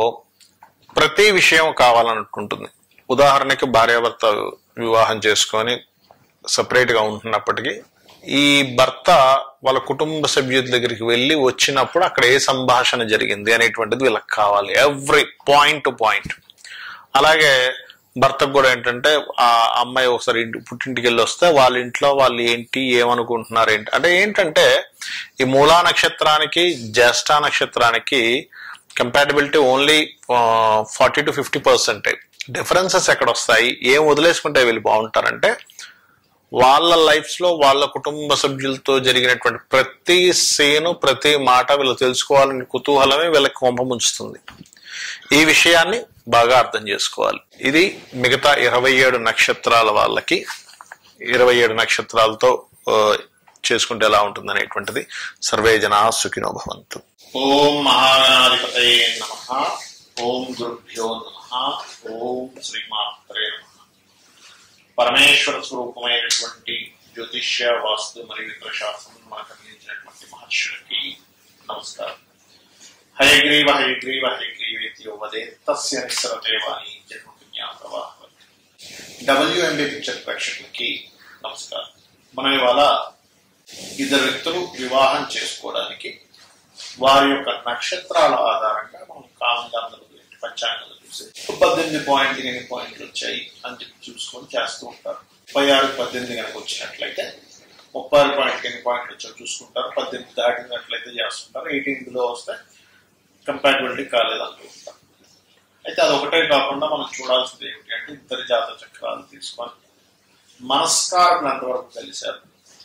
ప్రతి విషయం కావాలనుకుంటుంది ఉదాహరణకి భార్యాభర్త వివాహం చేసుకొని సపరేట్ గా ఉంటున్నప్పటికీ ఈ భర్త వాళ్ళ కుటుంబ సభ్యుల దగ్గరికి వెళ్ళి వచ్చినప్పుడు అక్కడ ఏ సంభాషణ జరిగింది అనేటువంటిది వీళ్ళకి కావాలి ఎవ్రీ పాయింట్ టు పాయింట్ అలాగే భర్తకు కూడా ఏంటంటే ఆ అమ్మాయి ఒకసారి ఇంటి పుట్టింటికి వెళ్ళి వస్తే వాళ్ళ ఇంట్లో వాళ్ళు ఏంటి ఏమనుకుంటున్నారు ఏంటి అంటే ఏంటంటే ఈ మూలా నక్షత్రానికి జ్యేష్ఠ నక్షత్రానికి compatibility only forty to fifty percent differences ఎక్కడ వస్తాయి ఏం వదిలేసుకుంటే వీళ్ళు బాగుంటారంటే వాళ్ళ లైఫ్స్ లో వాళ్ళ కుటుంబ సభ్యులతో జరిగినటువంటి ప్రతి సీను ప్రతి మాట వీళ్ళు తెలుసుకోవాలని కుతూహలమే వీళ్ళకి కొంప ముంచుతుంది ఈ విషయాన్ని బాగా అర్థం చేసుకోవాలి ఇది మిగతా ఇరవై ఏడు నక్షత్రాల వాళ్ళకి ఇరవై ఏడు నక్షత్రాలతో ఆ, చేసుకుంటే ఎలా ఉంటుంది అనేటువంటిది సర్వే జనా సుఖినో భవంతు ఓం మహాగణాధిపతయే నమ ఓం గురుభ్యో నమ ఓం శ్రీమాత్రే నమ పరమేశ్వర స్వరూపమైనటువంటి జ్యోతిష్య వాస్తు మరియు ఇతర శాస్త్రం మనకు అందించినటువంటి మహర్షులకి నమస్కారం హయగ్రీవ హయగ్రీవ హయగ్రీవేతి వదే తస్య నిస్సరతే వాణి జన్మ పుణ్యాతవాహ డబ్ల్యూఎంబి పిక్చర్ ప్రేక్షకులకి నమస్కారం మనం ఇవాళ ఇద్దరు వ్యక్తులు వివాహం చేసుకోవడానికి వారి యొక్క నక్షత్రాల ఆధారంగా మనం కామగాంధల గురించి పంచాంగాలు చూసి పద్దెనిమిది పాయింట్ ఎనిమిది పాయింట్లు వచ్చాయి అని చెప్పి చూసుకొని చేస్తూ ఉంటారు ముప్పై ఆరు పద్దెనిమిది కనుక వచ్చినట్లయితే ముప్పై ఆరు పాయింట్ ఎనిమిది పాయింట్లు వచ్చాయి చూసుకుంటారు పద్దెనిమిది దాటినట్లయితే చేస్తుంటారు ఎయిటీన్ బిలో వస్తే కంపాటబిలిటీ కాలేదంటూ ఉంటారు అయితే అది ఒకటే కాకుండా మనం చూడాల్సింది ఏమిటి అంటే ఇద్దరి జాత చక్రాలు తీసుకొని మనస్కారం ఎంతవరకు కలిశారు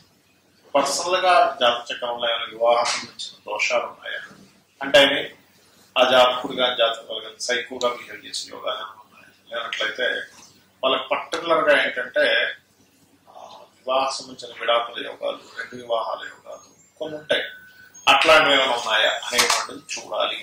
పర్సనల్ గా జాత చక్రంలో ఏమైనా వివాహం సంబంధించిన దోషాలు ఉన్నాయా అంటే అవి ఆ జాతకుడు కానీ జాతకులు కానీ సైకోగా బిహేవ్ చేసే యోగాలు ఏమైనా ఉన్నాయా లేనట్లయితే వాళ్ళకి పర్టికులర్ గా ఏంటంటే ఆ, వివాహ సంబంధించిన విడాకుల యోగాలు రెండు వివాహాల యోగాలు కొన్ని ఉంటాయి అట్లాంటివి ఏమైనా ఉన్నాయా అనేటువంటిది చూడాలి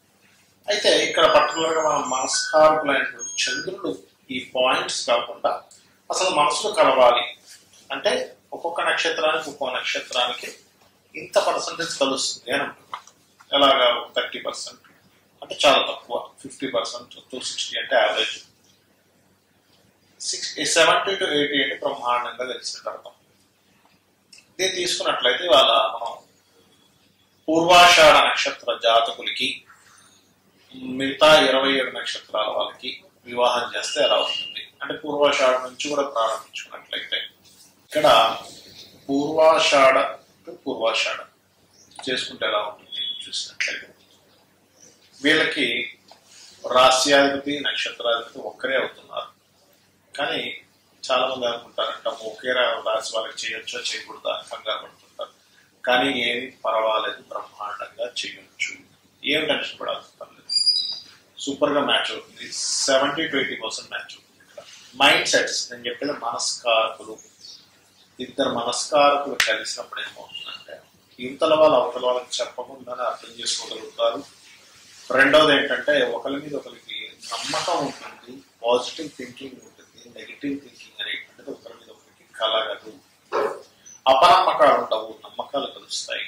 అయితే ఇక్కడ పర్టికులర్ గా మనం మనస్కారకులైనటువంటి చంద్రుడు ఈ పాయింట్స్ కాకుండా అసలు మనసులు కలవాలి అంటే ఒక్కొక్క నక్షత్రానికి ఒక్కొక్క నక్షత్రానికి ఇంత పర్సంటేజ్ కలుస్తుంది అని ఉంటుంది ఎలాగా థర్టీ పర్సెంట్ అంటే చాలా తక్కువ ఫిఫ్టీ పర్సెంట్ టూ సిక్స్టీ అంటే average sixty seventy to eighty అంటే బ్రహ్మాండంగా తెలిసిన అర్థం దీన్ని తీసుకున్నట్లయితే వాళ్ళ మనం పూర్వాషాఢ నక్షత్ర జాతకులకి మిగతా ఇరవై ఏడు నక్షత్రాల వాళ్ళకి వివాహం చేస్తే ఎలా ఉంటుంది అంటే పూర్వాషాఢ నుంచి కూడా ప్రారంభించుకున్నట్లయితే ఇక్కడ పూర్వాషాఢ టు పూర్వాషాఢ చేసుకుంటే ఎలా ఉంటుంది చూసినట్లయితే వీళ్ళకి రాస్యాధిపతి నక్షత్రాధిపతి ఒక్కరే అవుతున్నారు కానీ చాలా మంది అనుకుంటారంట ఒకే రా- రాశి వాళ్ళకి చేయొచ్చో చేయకూడదా అని కంగారు పడుతుంటారు కానీ ఏమి పర్వాలేదు బ్రహ్మాండంగా చేయొచ్చు ఏం టెన్షన్ పడాల్సిన పర్లేదు సూపర్ గా మ్యాచ్ అవుతుంది seventy to eighty percent match అవుతుంది ఇక్కడ మైండ్ సెట్స్ నేను చెప్పేది మనస్కారకులు ఇద్దరు మనస్కారకులు కలిసినప్పుడు ఏమవుతుందంటే యువతల వాళ్ళు అవతల వాళ్ళకి చెప్పకుండానే అర్థం చేసుకోగలుగుతారు రెండవది ఏంటంటే ఒకరి మీద ఒకరికి నమ్మకం ఉంటుంది పాజిటివ్ థింకింగ్ ఉంటుంది నెగిటివ్ థింకింగ్ అనేటువంటిది ఒకరి మీద ఒకరికి కలగదు అపనమ్మకాలు ఉండవు నమ్మకాలు కలుస్తాయి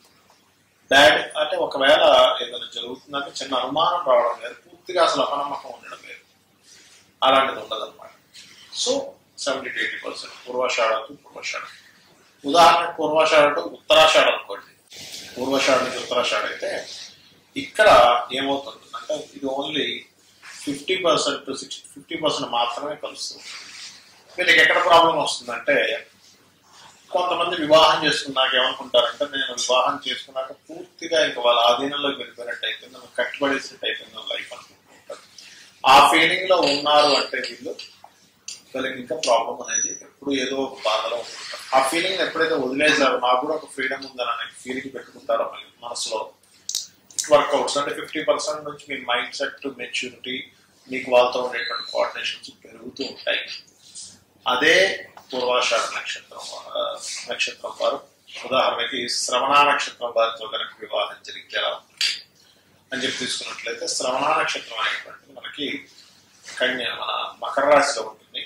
డాడ్ అంటే ఒకవేళ ఏదైనా జరుగుతుందంటే చిన్న అనుమానం రావడం లేదు పూర్తిగా అసలు అపనమ్మకం ఉండడం లేదు అలాంటిది ఉండదు అనమాట so seventy to eighty percent పూర్వాషాఢకు పూర్వాషాఢ ఉదాహరణకు పూర్వాషాఢ టు ఉత్తరాషాఢ అనుకోండి పూర్వాషాఢ నుంచి ఉత్తరాషాఢ అయితే ఇక్కడ ఏమవుతుంది అంటే ఇది only fifty percent to sixty fifty percent మాత్రమే కలుస్తుంది వీళ్ళకి ఎక్కడ ప్రాబ్లం వస్తుందంటే కొంతమంది వివాహం చేసుకున్నాక ఏమనుకుంటారంటే నేను వివాహం చేసుకున్నాక పూర్తిగా ఇంకా వాళ్ళ ఆధీనంలోకి వెళ్ళిపోయినట్టు అయిపోయింది నన్ను కట్టుబడేసినట్టు అయిపోయింది లైఫ్ అనుకుంటుంటారు ఆ ఫీలింగ్ లో ఉన్నారు అంటే వీళ్ళు వీళ్ళకి ఇంకా ప్రాబ్లం అనేది ఎప్పుడు ఏదో ఒక బాధలో ఉంటుంటారు ఆ ఫీలింగ్ ఎప్పుడైతే వదిలేసారో నాకు కూడా ఒక ఫ్రీడమ్ ఉందని అనే ఫీలింగ్ పెట్టుకుంటారో మళ్ళీ మనసులో వర్కౌట్స్ అంటే ఫిఫ్టీ పర్సెంట్ నుంచి మీ మైండ్ సెట్ మెచ్యూరిటీ మీకు వాళ్ళతో ఉండేటువంటి కోఆర్డినేషన్స్ పెరుగుతూ ఉంటాయి అదే పూర్వాషాఢ నక్షత్రం ఆ, నక్షత్రం వారు ఉదాహరణకి శ్రవణ నక్షత్రం వారితో కనుక వివాహం జరిగితే ఎలా ఉంటుంది అని చెప్పి తీసుకున్నట్లయితే శ్రవణ నక్షత్రం అనేటువంటిది మనకి కన్య మన మకర రాశిలో ఉంటుంది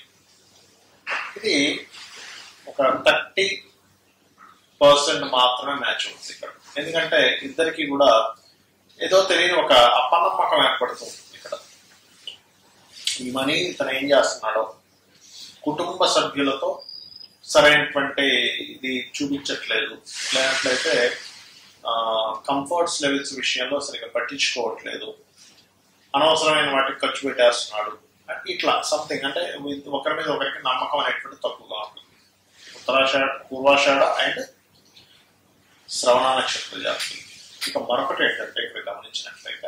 ఇది ఒక థర్టీ పర్సెంట్ మాత్రమే మ్యాచ్ అవుతుంది ఇక్కడ ఎందుకంటే ఇద్దరికి కూడా ఏదో తెలియని ఒక అపనమ్మకం ఏర్పడుతుంది ఇక్కడ ఈ మనీ తను ఏం చేస్తున్నాడో కుటుంబ సభ్యులతో సరైనటువంటి ఇది చూపించట్లేదు లేనట్లయితే కంఫర్ట్స్ లెవెల్స్ విషయంలో సరిగ్గా పట్టించుకోవట్లేదు అనవసరమైన వాటికి ఖర్చు పెట్టేస్తున్నాడు ఇట్లా సంథింగ్ అంటే with ఒకరి మీద ఒకరికి నమ్మకం అనేటువంటి తక్కువగా ఉంటుంది ఉత్తరాషాఢ పూర్వాషాఢ అండ్ శ్రవణ నక్షత్ర జాతి ఇక మరొకటి ఏంటంటే ఇక్కడ గమనించినట్లయితే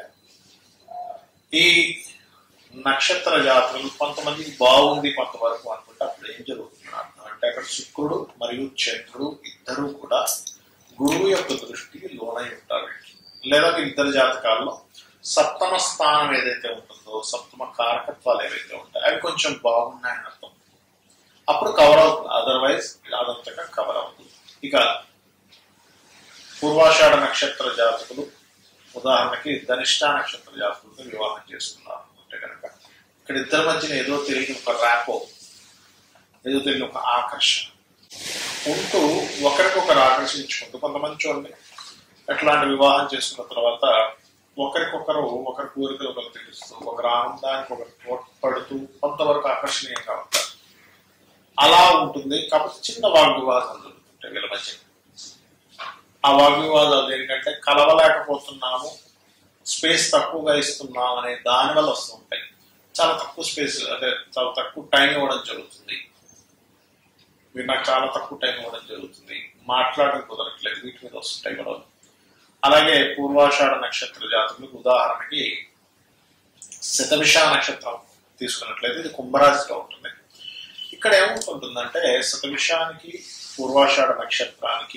ఈ నక్షత్ర జాతులు కొంతమందికి బాగుంది కొంతవరకు అనుకుంటే అప్పుడు ఏం జరుగుతుంది అర్థం అంటే అక్కడ శుక్రుడు మరియు చంద్రుడు ఇద్దరు కూడా గురువు యొక్క దృష్టికి లోనై ఉంటారు లేదా ఇద్దరు జాతకాల్లో సప్తమ స్థానం ఏదైతే ఉంటుందో సప్తమ కారకత్వాలు ఏవైతే ఉంటాయో అవి కొంచెం బాగున్నాయని అర్థం అప్పుడు కవర్ అవుతుంది అదర్వైజ్ అదంతగా కవర్ అవుతుంది ఇక పూర్వాషాఢ నక్షత్ర జాతకులు ఉదాహరణకి ధనిష్ట నక్షత్ర జాతకులతో వివాహం చేసుకున్నారు అంటే కనుక ఇక్కడ ఇద్దరి మధ్యన ఏదో తెలియని ఒక ర్యాపో ఏదో తెలియని ఒక ఆకర్షణ ఉంటూ ఒకరికొకరు ఆకర్షించుకుంటూ కొంతమంది చూడండి ఎట్లాంటి వివాహం చేసుకున్న తర్వాత ఒకరికొకరు ఒకరి కోరికలు ఒకరు తెలుస్తూ ఒకరి ఆనందానికి ఒకరు తోడ్పడుతూ కొంతవరకు ఆకర్షణీయంగా ఉంటారు అలా ఉంటుంది కాబట్టి చిన్న వాగ్వివాదాలు జరుగుతుంటాయి వీళ్ళ మధ్య ఆ వాగ్వివాదాలు ఏంటంటే కలవలేకపోతున్నాము స్పేస్ తక్కువగా ఇస్తున్నాం అనే దాని వల్ల వస్తూ ఉంటాయి చాలా తక్కువ స్పేస్ అంటే చాలా తక్కువ టైం ఇవ్వడం జరుగుతుంది మీరు నాకు చాలా తక్కువ టైం ఇవ్వడం జరుగుతుంది మాట్లాడడం కుదరట్లేదు వీటి మీద వస్తుంటాయి గొడవలు అలాగే పూర్వాషాఢ నక్షత్ర జాతకులకు ఉదాహరణకి శతభిష నక్షత్రం తీసుకున్నట్లయితే ఇది కుంభరాశిలో ఉంటుంది ఇక్కడ ఏమవుతుంటుందంటే శతభిషానికి పూర్వాషాఢ నక్షత్రానికి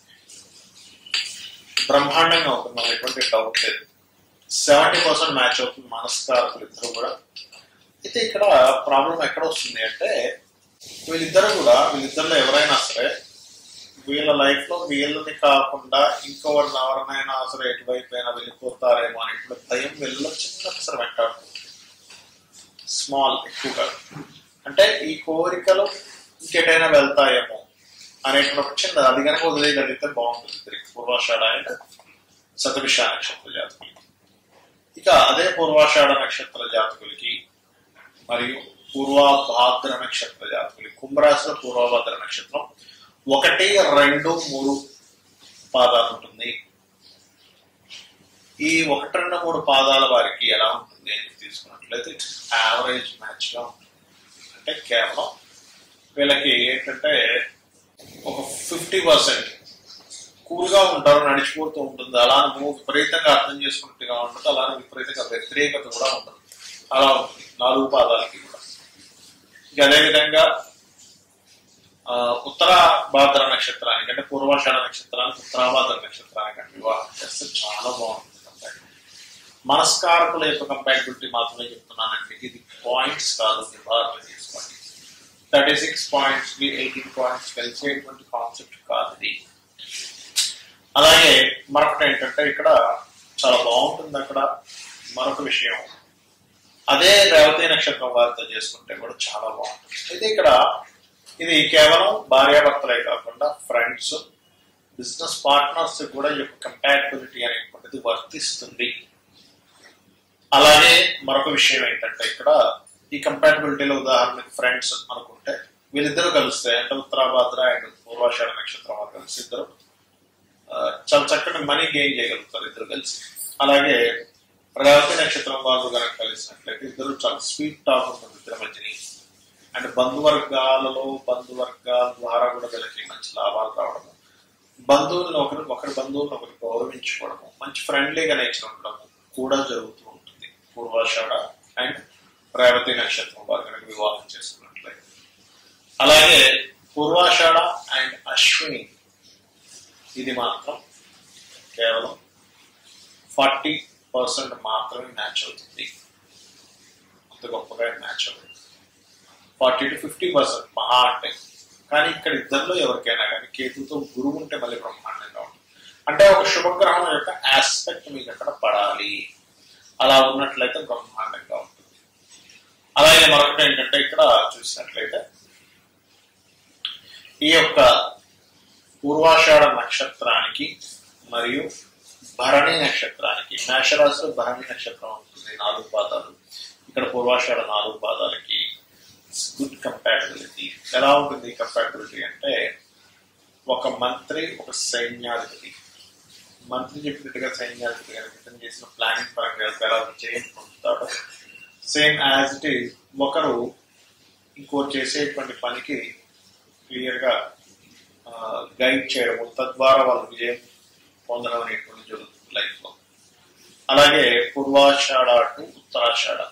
బ్రహ్మాండంగా ఉంటుంది ఎటువంటి డౌట్ లేదు సెవెంటీ పర్సెంట్ మ్యాచ్ అవుతుంది మనస్కారకులు ఇద్దరు కూడా అయితే ఇక్కడ ప్రాబ్లం ఎక్కడ వస్తుంది అంటే వీళ్ళిద్దరు కూడా వీళ్ళిద్దరిలో ఎవరైనా సరే వీళ్ళ లైఫ్ లో వీళ్ళని కాకుండా ఇంకొకరిని ఎవరినైనా సరే ఎటువైపు అయినా వెళ్ళిపోతారేమో అనేటువంటి భయం వీళ్ళలో చిన్న సరే వెంటాడుతుంది స్మాల్ ఎక్కువగా అంటే ఈ కోరికలు ఇంకెటైనా వెళ్తాయేమో అనేటువంటి ఒక చిన్న అది కనుక వదిలేయగలిగితే బాగుంటుంది తిరిగి పూర్వాషాఢ అండ్ శతభిష నక్షత్ర జాతకులకి ఇక అదే పూర్వాషాఢ నక్షత్ర జాతకులకి మరియు పూర్వభాద్ర నక్షత్ర జాతకులకి కుంభరాశిలో పూర్వభాద్ర నక్షత్రం ఒకటి రెండు మూడు పాదాలు ఉంటుంది ఈ ఒకటి రెండు మూడు పాదాల వారికి ఎలా ఉంటుంది అని తీసుకున్నట్లయితే యావరేజ్ మ్యాచ్ గా ఉంటుంది అంటే కేవలం వీళ్ళకి ఏంటంటే ఒక ఫిఫ్టీ పర్సెంట్ కూల్ గా ఉంటారు నడిచిపోతూ ఉంటుంది అలానే నువ్వు విపరీతంగా అర్థం చేసుకున్నట్టుగా ఉంటుంది అలానే విపరీతంగా వ్యతిరేకత కూడా ఉంటుంది అలా ఉంటుంది నాలుగు పాదాలకి కూడా ఇక అదేవిధంగా ఆ, ఉత్తర భాద్ర నక్షత్రానికి అంటే పూర్వాషాఢ నక్షత్రానికి ఉత్తరాభాద్ర నక్షత్రానికి అంటే వివాహం చేస్తే చాలా బాగుంటుంది కంపారిటివ్ మనస్కారకుల యొక్క కంపాటిబిలిటీ మాత్రమే చెప్తున్నానండి ఇది పాయింట్స్ కాదు నివారణ తీసుకోండి థర్టీ సిక్స్ పాయింట్స్ కి ఎయిటీన్ పాయింట్స్ కలిసేటువంటి కాన్సెప్ట్ కాదు ఇది అలాగే మరొకటి ఏంటంటే ఇక్కడ చాలా బాగుంటుంది అక్కడ మరొక విషయం అదే రేవతి నక్షత్రం వారితో చేసుకుంటే కూడా చాలా బాగుంటుంది అయితే ఇక్కడ ఇది కేవలం భార్యాభర్తలే కాకుండా ఫ్రెండ్స్ బిజినెస్ పార్ట్నర్స్ కూడా ఈ యొక్క కంపాటబిలిటీ అనేటువంటిది వర్తిస్తుంది అలాగే మరొక విషయం ఏంటంటే ఇక్కడ ఈ కంపాటబిలిటీలో ఉదాహరణకి ఫ్రెండ్స్ అనుకుంటే వీళ్ళిద్దరూ కలిస్తే అంటే ఉత్తరాభాద్ర అండ్ పూర్వ పూర్వాషాఢ నక్షత్రం వారు కలిసి ఇద్దరు ఆ, చాలా చక్కటి మనీ గెయిన్ చేయగలుగుతారు ఇద్దరు కలిసి అలాగే రేవతి నక్షత్రం వాళ్ళు కనుక కలిసినట్లయితే ఇద్దరు చాలా స్వీట్ టాక్ ఉంటుంది ఇద్దరి మధ్యని అండ్ బంధువర్గాలలో బంధువర్గాల ద్వారా కూడా వీళ్ళకి మంచి లాభాలు రావడము బంధువులను ఒకరు ఒకరి బంధువులను ఒకరు గౌరవించుకోవడము మంచి ఫ్రెండ్లీగా నేచర్ ఉండడము కూడా జరుగుతూ ఉంటుంది పూర్వాషాఢ అండ్ రేవతి నక్షత్రం వారు కనుక వివాహం చేసుకున్నట్లయితే అలాగే పూర్వాషాఢ అండ్ అశ్విని ఇది మాత్రం కేవలం ఫార్టీ పర్సెంట్ మాత్రమే మ్యాచ్ అవుతుంది అంత గొప్పగా మ్యాచ్ అవుతుంది ఫార్టీ టు ఫిఫ్టీ పర్సెంట్ మహా అంటే కానీ ఇక్కడ ఇద్దరిలో ఎవరికైనా కానీ కేతుతో గురువు ఉంటే మళ్ళీ బ్రహ్మాండంగా ఉంటుంది అంటే ఒక శుభగ్రహం యొక్క ఆస్పెక్ట్ మీకు అక్కడ పడాలి అలా ఉన్నట్లయితే బ్రహ్మాండంగా ఉంటుంది అలాగే మరొకటి ఏంటంటే ఇక్కడ చూసినట్లయితే ఈ యొక్క పూర్వాషాఢ నక్షత్రానికి మరియు భరణి నక్షత్రానికి మేషరాశిలో భరణి నక్షత్రం ఉంటుంది నాలుగు పాదాలు ఇక్కడ పూర్వాషాఢ నాలుగు పాదాలకి గుడ్ కంపాటబిలిటీ ఎలా ఉంటుంది కంపాటబిలిటీ అంటే ఒక మంత్రి ఒక సైన్యాధిపతి మంత్రి చెప్పినట్టుగా సైన్యాధిపతి కనుక ఇతను చేసిన ప్లానింగ్ పరంగా ఎలా విజయం పొందుతాడో సేమ్ యాజ్ ఇట్ ఈస్ ఒకరు ఇంకో చేసేటువంటి పనికి క్లియర్గా గైడ్ చేయడము తద్వారా వాళ్ళు విజయం పొందడం అనేటువంటి జరుగుతుంది లైఫ్ లో అలాగే పూర్వాషాఢ టు ఉత్తరాషాఢ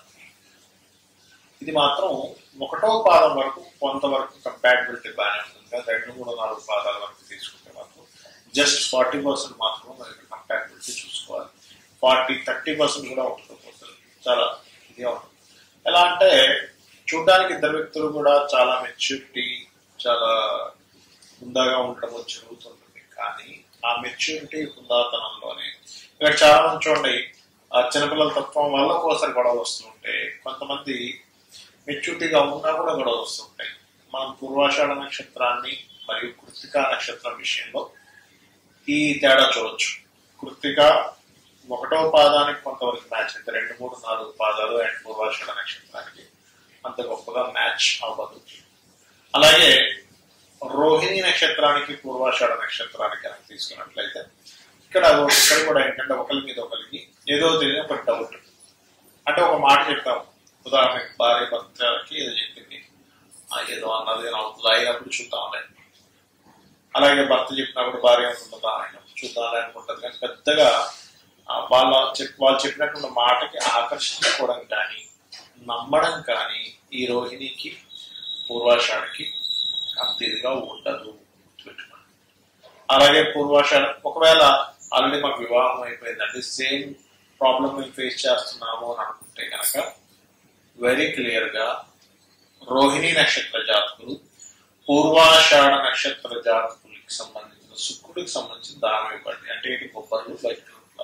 ఇది మాత్రం ఒకటో పాదం వరకు కొంతవరకు కంపాటబిలిటీ బాగానే ఉంటుంది కదా రెండు మూడు నాలుగు పాదాల వరకు తీసుకుంటే మాత్రం జస్ట్ ఫార్టీ పర్సెంట్ మాత్రం మనకి కంపాటబిలిటీ చూసుకోవాలి ఫార్టీ థర్టీ పర్సెంట్ కూడా ఉండకపోతుంది చాలా ఇదిగా ఉంటుంది ఎలా అంటే చూడడానికి ఇద్దరు వ్యక్తులు కూడా చాలా మెచ్యూరిటీ చాలా హుందాగా ఉండడం జరుగుతుంటుంది కానీ ఆ మెచ్యూరిటీ హుందాతనంలోనే ఇక్కడ చాలా మంది చూడండి ఆ చిన్నపిల్లల తత్వం వల్ల ఒకసారి గొడవలు వస్తుంటే కొంతమంది మెచ్యూరిటీగా ఉన్నా కూడా గొడవలు వస్తుంటాయి మనం పూర్వాషాఢ నక్షత్రాన్ని మరియు కృతికా నక్షత్రం విషయంలో ఈ తేడా చూడొచ్చు కృతిక ఒకటో పాదానికి కొంతవరకు మ్యాచ్ అయితే రెండు మూడు నాలుగు పాదాలు అండ్ పూర్వాషాఢ నక్షత్రానికి అంత గొప్పగా మ్యాచ్ అవ్వదు అలాగే రోహిణి నక్షత్రానికి పూర్వాషాఢ నక్షత్రానికి కనుక తీసుకున్నట్లయితే ఇక్కడ ఇక్కడ కూడా ఏంటంటే ఒకరి మీద ఒకరికి ఏదో తెలియని ఒక డౌట్ అంటే ఒక మాట చెప్తాం ఉదాహరణకి భార్య భర్తకి ఏదో చెప్పింది ఆ ఏదో అన్నది అవుతుంది అయినప్పుడు చూద్దాంలే అలాగే భర్త చెప్పినప్పుడు భార్య ఉంటుందా అయినప్పుడు చూద్దాంలే అనుకుంటుంది కానీ పెద్దగా ఆ, వాళ్ళ చెప్ వాళ్ళు చెప్పినటువంటి మాటకి ఆకర్షించుకోవడం కానీ నమ్మడం కానీ ఈ రోహిణికి పూర్వాషాఢకి అంత ఇదిగా ఉండదు గుర్తుపెట్టుకోండి అలాగే పూర్వాషాఢ ఒకవేళ ఆల్రెడీ మాకు వివాహం అయిపోయిందండి సేమ్ ప్రాబ్లమ్ మేము ఫేస్ చేస్తున్నాము అని అనుకుంటే కనుక వెరీ క్లియర్ గా రోహిణి నక్షత్ర జాతకులు పూర్వాషాఢ నక్షత్ర జాతకులకి సంబంధించిన శుక్రుడికి సంబంధించిన దానం ఇవ్వండి అంటే ఏంటి బొబ్బర్లు బయట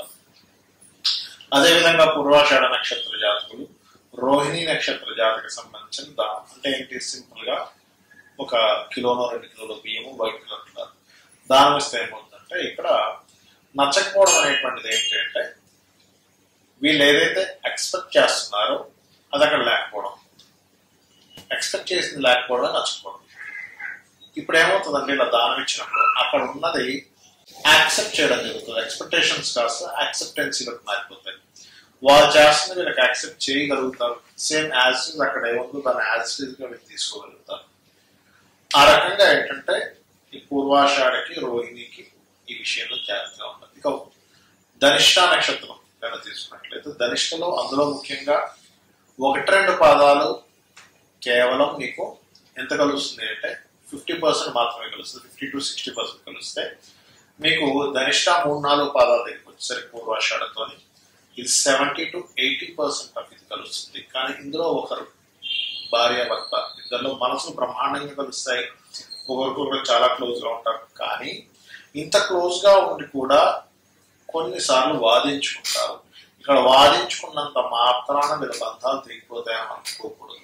అదేవిధంగా పూర్వాషాఢ నక్షత్ర జాతకులు రోహిణి నక్షత్ర జాతకు సంబంధించిన దానం అంటే ఏంటి సింపుల్ గా ఒక కిలోనో రెండు కిలోల బియ్యము వైట్ కలర్ దానం ఇస్తే ఏమవుతుందంటే ఇక్కడ నచ్చకపోవడం అనేటువంటిది ఏంటి అంటే వీళ్ళు ఏదైతే ఎక్స్పెక్ట్ చేస్తున్నారో అది అక్కడ లేకపోవడం ఎక్స్పెక్ట్ చేసింది లేకపోవడం నచ్చకపోవడం ఇప్పుడు ఏమవుతుందంటే ఇలా దానం ఇచ్చినప్పుడు అక్కడ ఉన్నది యాక్సెప్ట్ చేయడం జరుగుతుంది ఎక్స్పెక్టేషన్స్ కాస్త యాక్సెప్టెన్సీలోకి మారిపోతాయి వాళ్ళు చేస్తున్న వీళ్ళకి యాక్సెప్ట్ చేయగలుగుతారు సేమ్ యాజ్ అక్కడ ఏముందో దాన్ని యాజ్ గా వీళ్ళు తీసుకోగలుగుతారు ఆ రకంగా ఏంటంటే ఈ పూర్వాషాఢకి రోహిణికి ఈ విషయంలో జాగ్రత్తగా ఉన్నది ఇక ధనిష్ట నక్షత్రం కనుక తీసుకున్నట్లయితే ధనిష్టలో అందులో ముఖ్యంగా ఒకటి రెండు పాదాలు కేవలం మీకు ఎంత కలుస్తుంది అంటే ఫిఫ్టీ పర్సెంట్ మాత్రమే కలుస్తుంది ఫిఫ్టీ టు సిక్స్టీ పర్సెంట్ కలుస్తే మీకు ధనిష్ట మూడు నాలుగు పాదాల దగ్గరికి వచ్చేసరికి పూర్వాషాఢతో ఇది seventy to eighty percent of ఇది కలుస్తుంది కానీ ఇందులో ఒకరు భార్య భర్త ఇద్దరిలో మనసులు బ్రహ్మాండంగా కలుస్తాయి ఒకరికొకరు చాలా క్లోజ్ గా ఉంటారు కానీ ఇంత క్లోజ్ గా ఉండి కూడా కొన్నిసార్లు వాదించుకుంటారు ఇక్కడ వాదించుకున్నంత మాత్రాన వీళ్ళ బంధాలు తెగిపోతాయని అనుకోకూడదు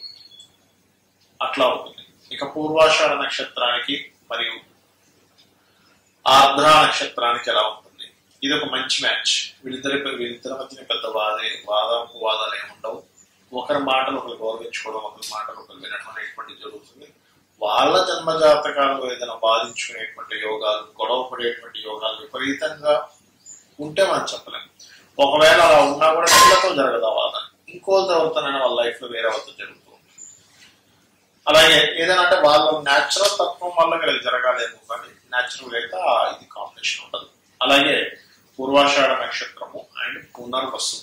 అట్లా ఉంటుంది ఇక పూర్వాషాఢ నక్షత్రానికి మరియు ఆర్ద్ర నక్షత్రానికి ఎలా ఉంటుంది ఇది ఒక మంచి మ్యాచ్ వీళ్ళిద్దరి వీళ్ళిద్దరి మధ్యన పెద్ద వాదే వాదము వాదాలు ఏమి ఉండవు ఒకరి మాటలు ఒకరు గౌరవించుకోవడం ఒకరి మాటలు ఒకరు వినడం అనేటువంటి జరుగుతుంది వాళ్ళ జన్మ జాతకాలు ఏదైనా బాధించుకునేటువంటి యోగాలు గొడవ పడేటువంటి యోగాలు విపరీతంగా ఉంటే మనం చెప్పలేం ఒకవేళ అలా ఉన్నా కూడా వీళ్ళతో జరగదు ఆ వాదన ఇంకోళ్ళతో అవుతానని వాళ్ళ లైఫ్ లో వేరే వాళ్ళతో జరుగుతూ ఉంటుంది. అలాగే ఏదైనా అంటే వాళ్ళ న్యాచురల్ తత్వం వల్ల వీళ్ళకి జరగాలేమో కానీ న్యాచురల్ అయితే ఆ ఇది కాంపిటీషన్ ఉండదు అలాగే పూర్వాషాఢ నక్షత్రము అండ్ పునర్వసు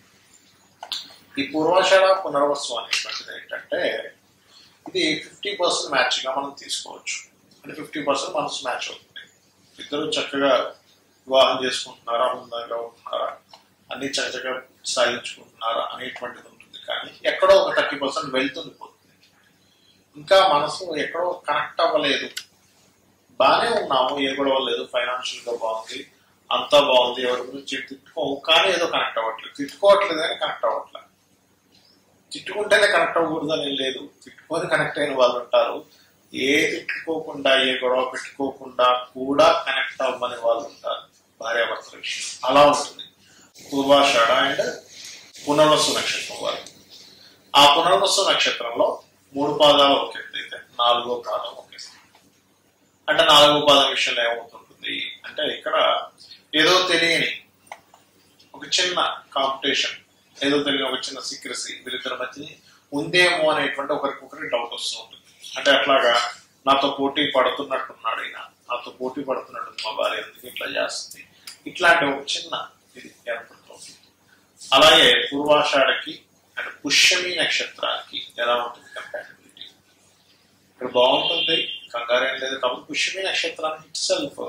ఈ పూర్వాషాఢ పునర్వసు అనేటువంటిది ఏంటంటే ఇది ఫిఫ్టీ పర్సెంట్ మ్యాచ్ గా మనం తీసుకోవచ్చు అంటే ఫిఫ్టీ పర్సెంట్ మనసు మ్యాచ్ అవుతుంది ఇద్దరు చక్కగా వివాహం చేసుకుంటున్నారా హుందాగా ఉంటున్నారా అన్ని చక్కగా సాధించుకుంటున్నారా అనేటువంటిది ఉంటుంది కానీ ఎక్కడో ఒక థర్టీ పర్సెంట్ వెళ్తుంది పోతుంది ఇంకా మనసు ఎక్కడో కనెక్ట్ అవ్వలేదు బాగానే ఉన్నాము ఏ గొడవ లేదు ఫైనాన్షియల్ గా బాగుంది అంతా బాగుంది ఎవరి గురించి తిట్టుకోము కానీ ఏదో కనెక్ట్ అవ్వట్లేదు తిట్టుకోవట్లేదు కానీ కనెక్ట్ అవ్వట్లేదు తిట్టుకుంటేనే కనెక్ట్ అవ్వకూడదని ఏం లేదు తిట్టుకొని కనెక్ట్ అయిన వాళ్ళు ఉంటారు ఏ తిట్టుకోకుండా ఏ గొడవ పెట్టుకోకుండా కూడా కనెక్ట్ అవ్వని వాళ్ళు ఉంటారు భార్యాభర్తల విషయం అలా ఉంటుంది పూర్వాషాఢ అండ్ పునర్వసు నక్షత్రం వారు ఆ పునర్వసు నక్షత్రంలో మూడు పాదాలు ఒక ఎత్తు అయితే నాలుగో పాదం ఒక ఎత్తు. అంటే నాలుగో పాదం విషయంలో ఏమవుతుంటుంది అంటే ఇక్కడ ఏదో తెలియని ఒక చిన్న కాంపిటీషన్ ఏదో తెలియని ఒక చిన్న సీక్రసీ వీరిద్దరి మధ్య ఉందేమో అనేటువంటి ఒకరికొకరికి డౌట్ వస్తూ ఉంటుంది అంటే అట్లాగా నాతో పోటీ పడుతున్నట్టున్నాడు ఈయన నాతో పోటీ పడుతున్నట్టు మా భార్య ఎందుకు ఇట్లా చేస్తుంది ఇట్లాంటి ఒక చిన్న ఇది ఏర్పడుతుంది అలాగే పూర్వాషాఢకి అంటే పుష్యమి నక్షత్రానికి ఎలా ఉంటుంది కంపాటబిలిటీ ఇక్కడ బాగుంటుంది కంగారేం లేదు కాబట్టి పుష్యమి నక్షత్రానికి ఇట్ సెల్ఫ్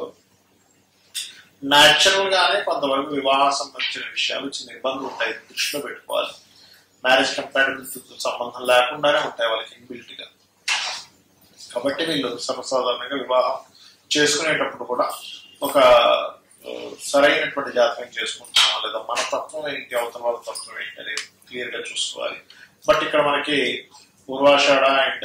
న్యాచురల్ గానే కొంతవరకు వివాహ సంబంధించిన విషయాలు చిన్న ఇబ్బందులు ఉంటాయి దృష్టిలో పెట్టుకోవాలి మ్యారేజ్ కంపాటబిలిటీతో సంబంధం లేకుండానే ఉంటాయి వాళ్ళకి ఇన్బిల్ట్ గా కాబట్టి వీళ్ళు సర్వసాధారణంగా వివాహం చేసుకునేటప్పుడు కూడా ఒక ఆ, సరైనటువంటి జాతకం చేసుకుంటున్నాం లేదా మన తత్వం ఏంటి అవతల వాళ్ళ తత్వం ఏంటి అనేది క్లియర్ గా చూసుకోవాలి బట్ ఇక్కడ మనకి పూర్వాషాఢ అండ్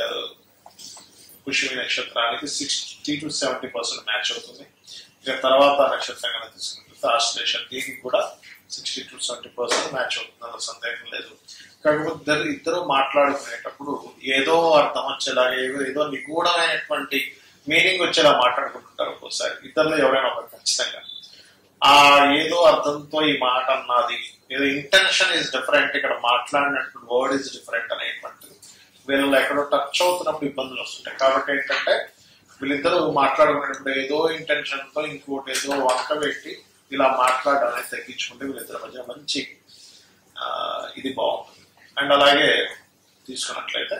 పుష్యమి నక్షత్రానికి sixty to seventy percent match అవుతుంది ఇక తర్వాత నక్షత్రం కనుక తీసుకుంటే ఆశ్లేషన్ దీనికి కూడా sixty to seventy percent match అవుతుంది అందులో సందేహం లేదు కాకపోతే ఇద్దరు ఇద్దరు మాట్లాడుకునేటప్పుడు ఏదో అర్థం వచ్చేలాగా ఏదో ఏదో నిగూఢమైనటువంటి మీనింగ్ వచ్చేలా మాట్లాడుకుంటుంటారు ఒక్కోసారి ఇద్దరిలో ఎవరైనా ఒకరు ఖచ్చితంగా ఆ ఏదో అర్థంతో ఈ మాట అన్నది ఏదో ఇంటెన్షన్ ఇస్ డిఫరెంట్ ఇక్కడ మాట్లాడినటువంటి వర్డ్ ఇస్ డిఫరెంట్ అనేటువంటిది వీళ్ళు ఎక్కడో టచ్ అవుతున్నప్పుడు ఇబ్బందులు వస్తుంటాయి కాబట్టి ఏంటంటే వీళ్ళిద్దరూ మాట్లాడుకునేటప్పుడు ఏదో ఇంటెన్షన్ తో ఇంకోటి ఏదో వంక పెట్టి ఇలా మాట్లాడడం అనేది తగ్గించుకుంటే వీళ్ళిద్దరి మధ్య మంచి ఆ, ఇది బాగుంటుంది అండ్ అలాగే తీసుకున్నట్లయితే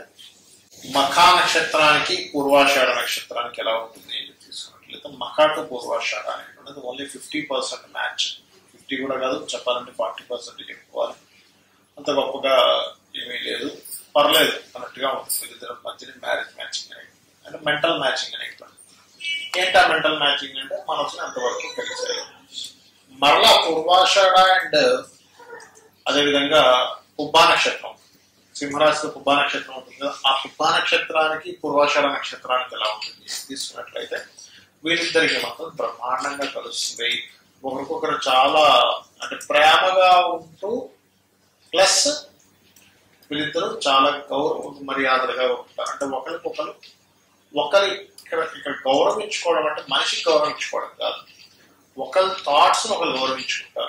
మఖా నక్షత్రానికి పూర్వాషాఢ నక్షత్రానికి ఎలా ఉంటుంది అని తీసుకున్నట్లయితే మఖాకు పూర్వాషాఢ అనేటువంటిది only fifty percent match fifty కూడా కాదు చెప్పాలంటే ఫార్టీ పర్సెంట్ చెప్పుకోవాలి అంత గొప్పగా ఏమీ లేదు పర్లేదు అన్నట్టుగా ఉంటుంది వీళ్ళిద్దరి మధ్యన మ్యారేజ్ మ్యాచింగ్ అనేది అంటే మెంటల్ మ్యాచింగ్ అనేటువంటి ఏంటా మెంటల్ మ్యాచింగ్ అంటే మనసుని అంతవరకు కలిసాయి మరలా పూర్వాషాఢ అండ్ అదేవిధంగా పుబ్బా నక్షత్రం సింహరాశిలో పుబ్బా నక్షత్రం ఉంటుంది కదా ఆ పుబ్బా నక్షత్రానికి పూర్వాషాఢ నక్షత్రానికి ఎలా ఉంటుంది తీసుకున్నట్లయితే వీళ్ళిద్దరికి మాత్రం బ్రహ్మాండంగా కలుస్తుంది ఒకరికొకరు చాలా అంటే ప్రేమగా ఉంటూ ప్లస్ వీళ్ళిద్దరూ చాలా గౌరవ మర్యాదలుగా ఉంటారు అంటే ఒకరికొకరు ఒకరి ఇక్కడ ఇక్కడ గౌరవించుకోవడం అంటే మనిషికి గౌరవించుకోవడం కాదు ఒకరి థాట్స్ ఒకరు గౌరవించుకుంటారు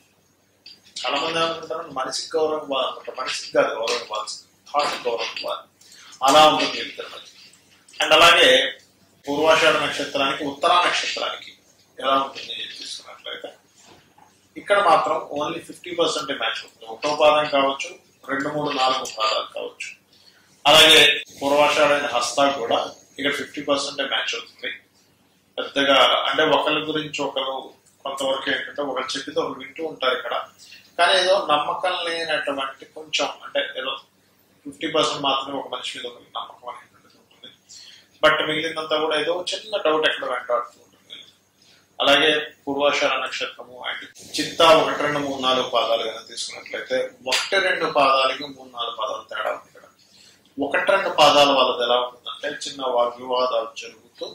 చాలా మంది ఏమనుకుంటారు మనిషికి గౌరవం ఇవ్వాలనుకుంటారు మనిషికి కాదు గౌరవం ఇవ్వాల్సి థాట్ గౌరవం ఇవ్వాలి అలా ఉంటుంది వీళ్ళిద్దరి మధ్య అండ్ అలాగే పూర్వాషాఢ నక్షత్రానికి ఉత్తరా నక్షత్రానికి ఎలా ఉంటుంది అని తీసుకున్నట్లయితే ఇక్కడ మాత్రం ఓన్లీ ఫిఫ్టీ పర్సెంట్ మ్యాచ్ అవుతుంది ఒకటో పాదం కావచ్చు రెండు మూడు నాలుగు పాదాలు కావచ్చు అలాగే పూర్వాషాఢ హస్తా కూడా ఇక్కడ ఫిఫ్టీ పర్సెంట్ మ్యాచ్ అవుతుంది పెద్దగా అంటే ఒకరి గురించి ఒకరు కొంతవరకు ఏంటంటే ఒకరు చెప్పితే ఒకరు వింటూ ఉంటారు ఇక్కడ కానీ ఏదో నమ్మకం లేనటువంటి కొంచెం అంటే ఏదో ఫిఫ్టీ పర్సెంట్ మాత్రమే ఒక మనిషి మీద ఒకరికి నమ్మకం అనేటువంటిది ఉంటుంది బట్ మిగిలినంతా కూడా ఏదో చిన్న డౌట్ ఎక్కడ వెంటాడుతూ ఉంటుంది అలాగే పూర్వాషాఢ నక్షత్రము అండ్ చిత్తా ఒకటి రెండు మూడు నాలుగు పాదాలు కనుక తీసుకున్నట్లయితే ఒకటి రెండు పాదాలకి మూడు నాలుగు పాదాలు తేడా ఉంది ఇక్కడ ఒకటి రెండు పాదాల వాళ్ళది ఎలా ఉంటుందంటే చిన్న వాగ్వివాదాలు జరుగుతూ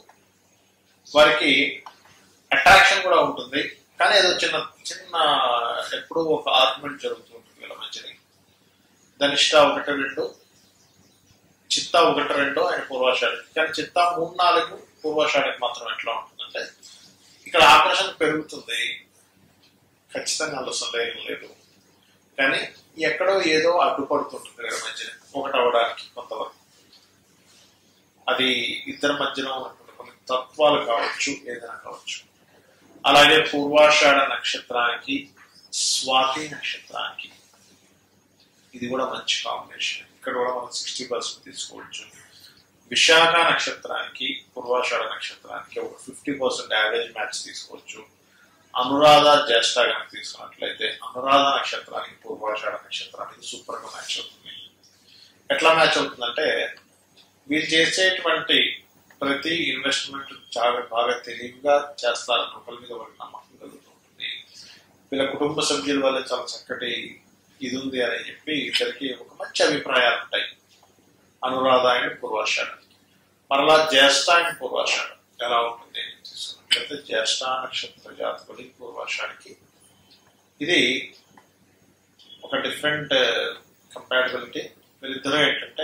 వారికి అట్రాక్షన్ కూడా ఉంటుంది కానీ ఏదో చిన్న చిన్న ఎప్పుడూ ఒక ఆర్గ్యుమెంట్ జరుగుతూ ఉంటుంది వీళ్ళ మధ్యని ధనిష్ట ఒకటి రెండు చిత్త ఒకటి రెండు ఆయన పూర్వాషాఢకి కానీ చిత్త మూడు నాలుగు పూర్వాషాఢకి మాత్రం ఎట్లా ఉంటుందంటే ఇక్కడ ఆకర్షణ పెరుగుతుంది ఖచ్చితంగా అందులో సందేహం లేదు కానీ ఎక్కడో ఏదో అడ్డుపడుతుంటుంది వీళ్ళ మధ్యన ఒకటి అవడానికి కొంతవరకు అది ఇద్దరి మధ్యన ఉన్నటువంటి కొన్ని తత్వాలు కావచ్చు ఏదైనా కావచ్చు అలాగే పూర్వాషాఢ నక్షత్రానికి స్వాతి నక్షత్రానికి ఇది కూడా మంచి కాంబినేషన్ ఇక్కడ కూడా మనం సిక్స్టీ పర్సెంట్ తీసుకోవచ్చు విశాఖ నక్షత్రానికి పూర్వాషాఢ నక్షత్రానికి ఒక ఫిఫ్టీ పర్సెంట్ యావరేజ్ మ్యాచ్ తీసుకోవచ్చు అనురాధ జ్యేష్ఠ కనుక తీసుకున్నట్లయితే అనురాధ నక్షత్రానికి పూర్వాషాఢ నక్షత్రానికి సూపర్ గా మ్యాచ్ అవుతుంది ఎట్లా మ్యాచ్ అవుతుందంటే వీళ్ళు చేసేటువంటి ప్రతి ఇన్వెస్ట్మెంట్ చాలా బాగా తెలివిగా చేస్తారని ఒకరి మీద ఒకరికి నమ్మకం కలుగుతుంటుంది వీళ్ళ కుటుంబ సభ్యుల వల్ల చాలా చక్కటి ఇది ఉంది అని చెప్పి ఇద్దరికి ఒక మంచి అభిప్రాయాలు ఉంటాయి అనురాధ అండ్ పూర్వాషాఢ మరలా జ్యేష్ఠ అండ్ పూర్వాషాఢ ఎలా ఉంటుంది అని తీసుకున్నట్లయితే జ్యేష్ఠ నక్షత్ర జాతకుడి పూర్వాషాఢకి ఇది ఒక డిఫరెంట్ కంపాటబిలిటీ వీళ్ళిద్దరూ ఏంటంటే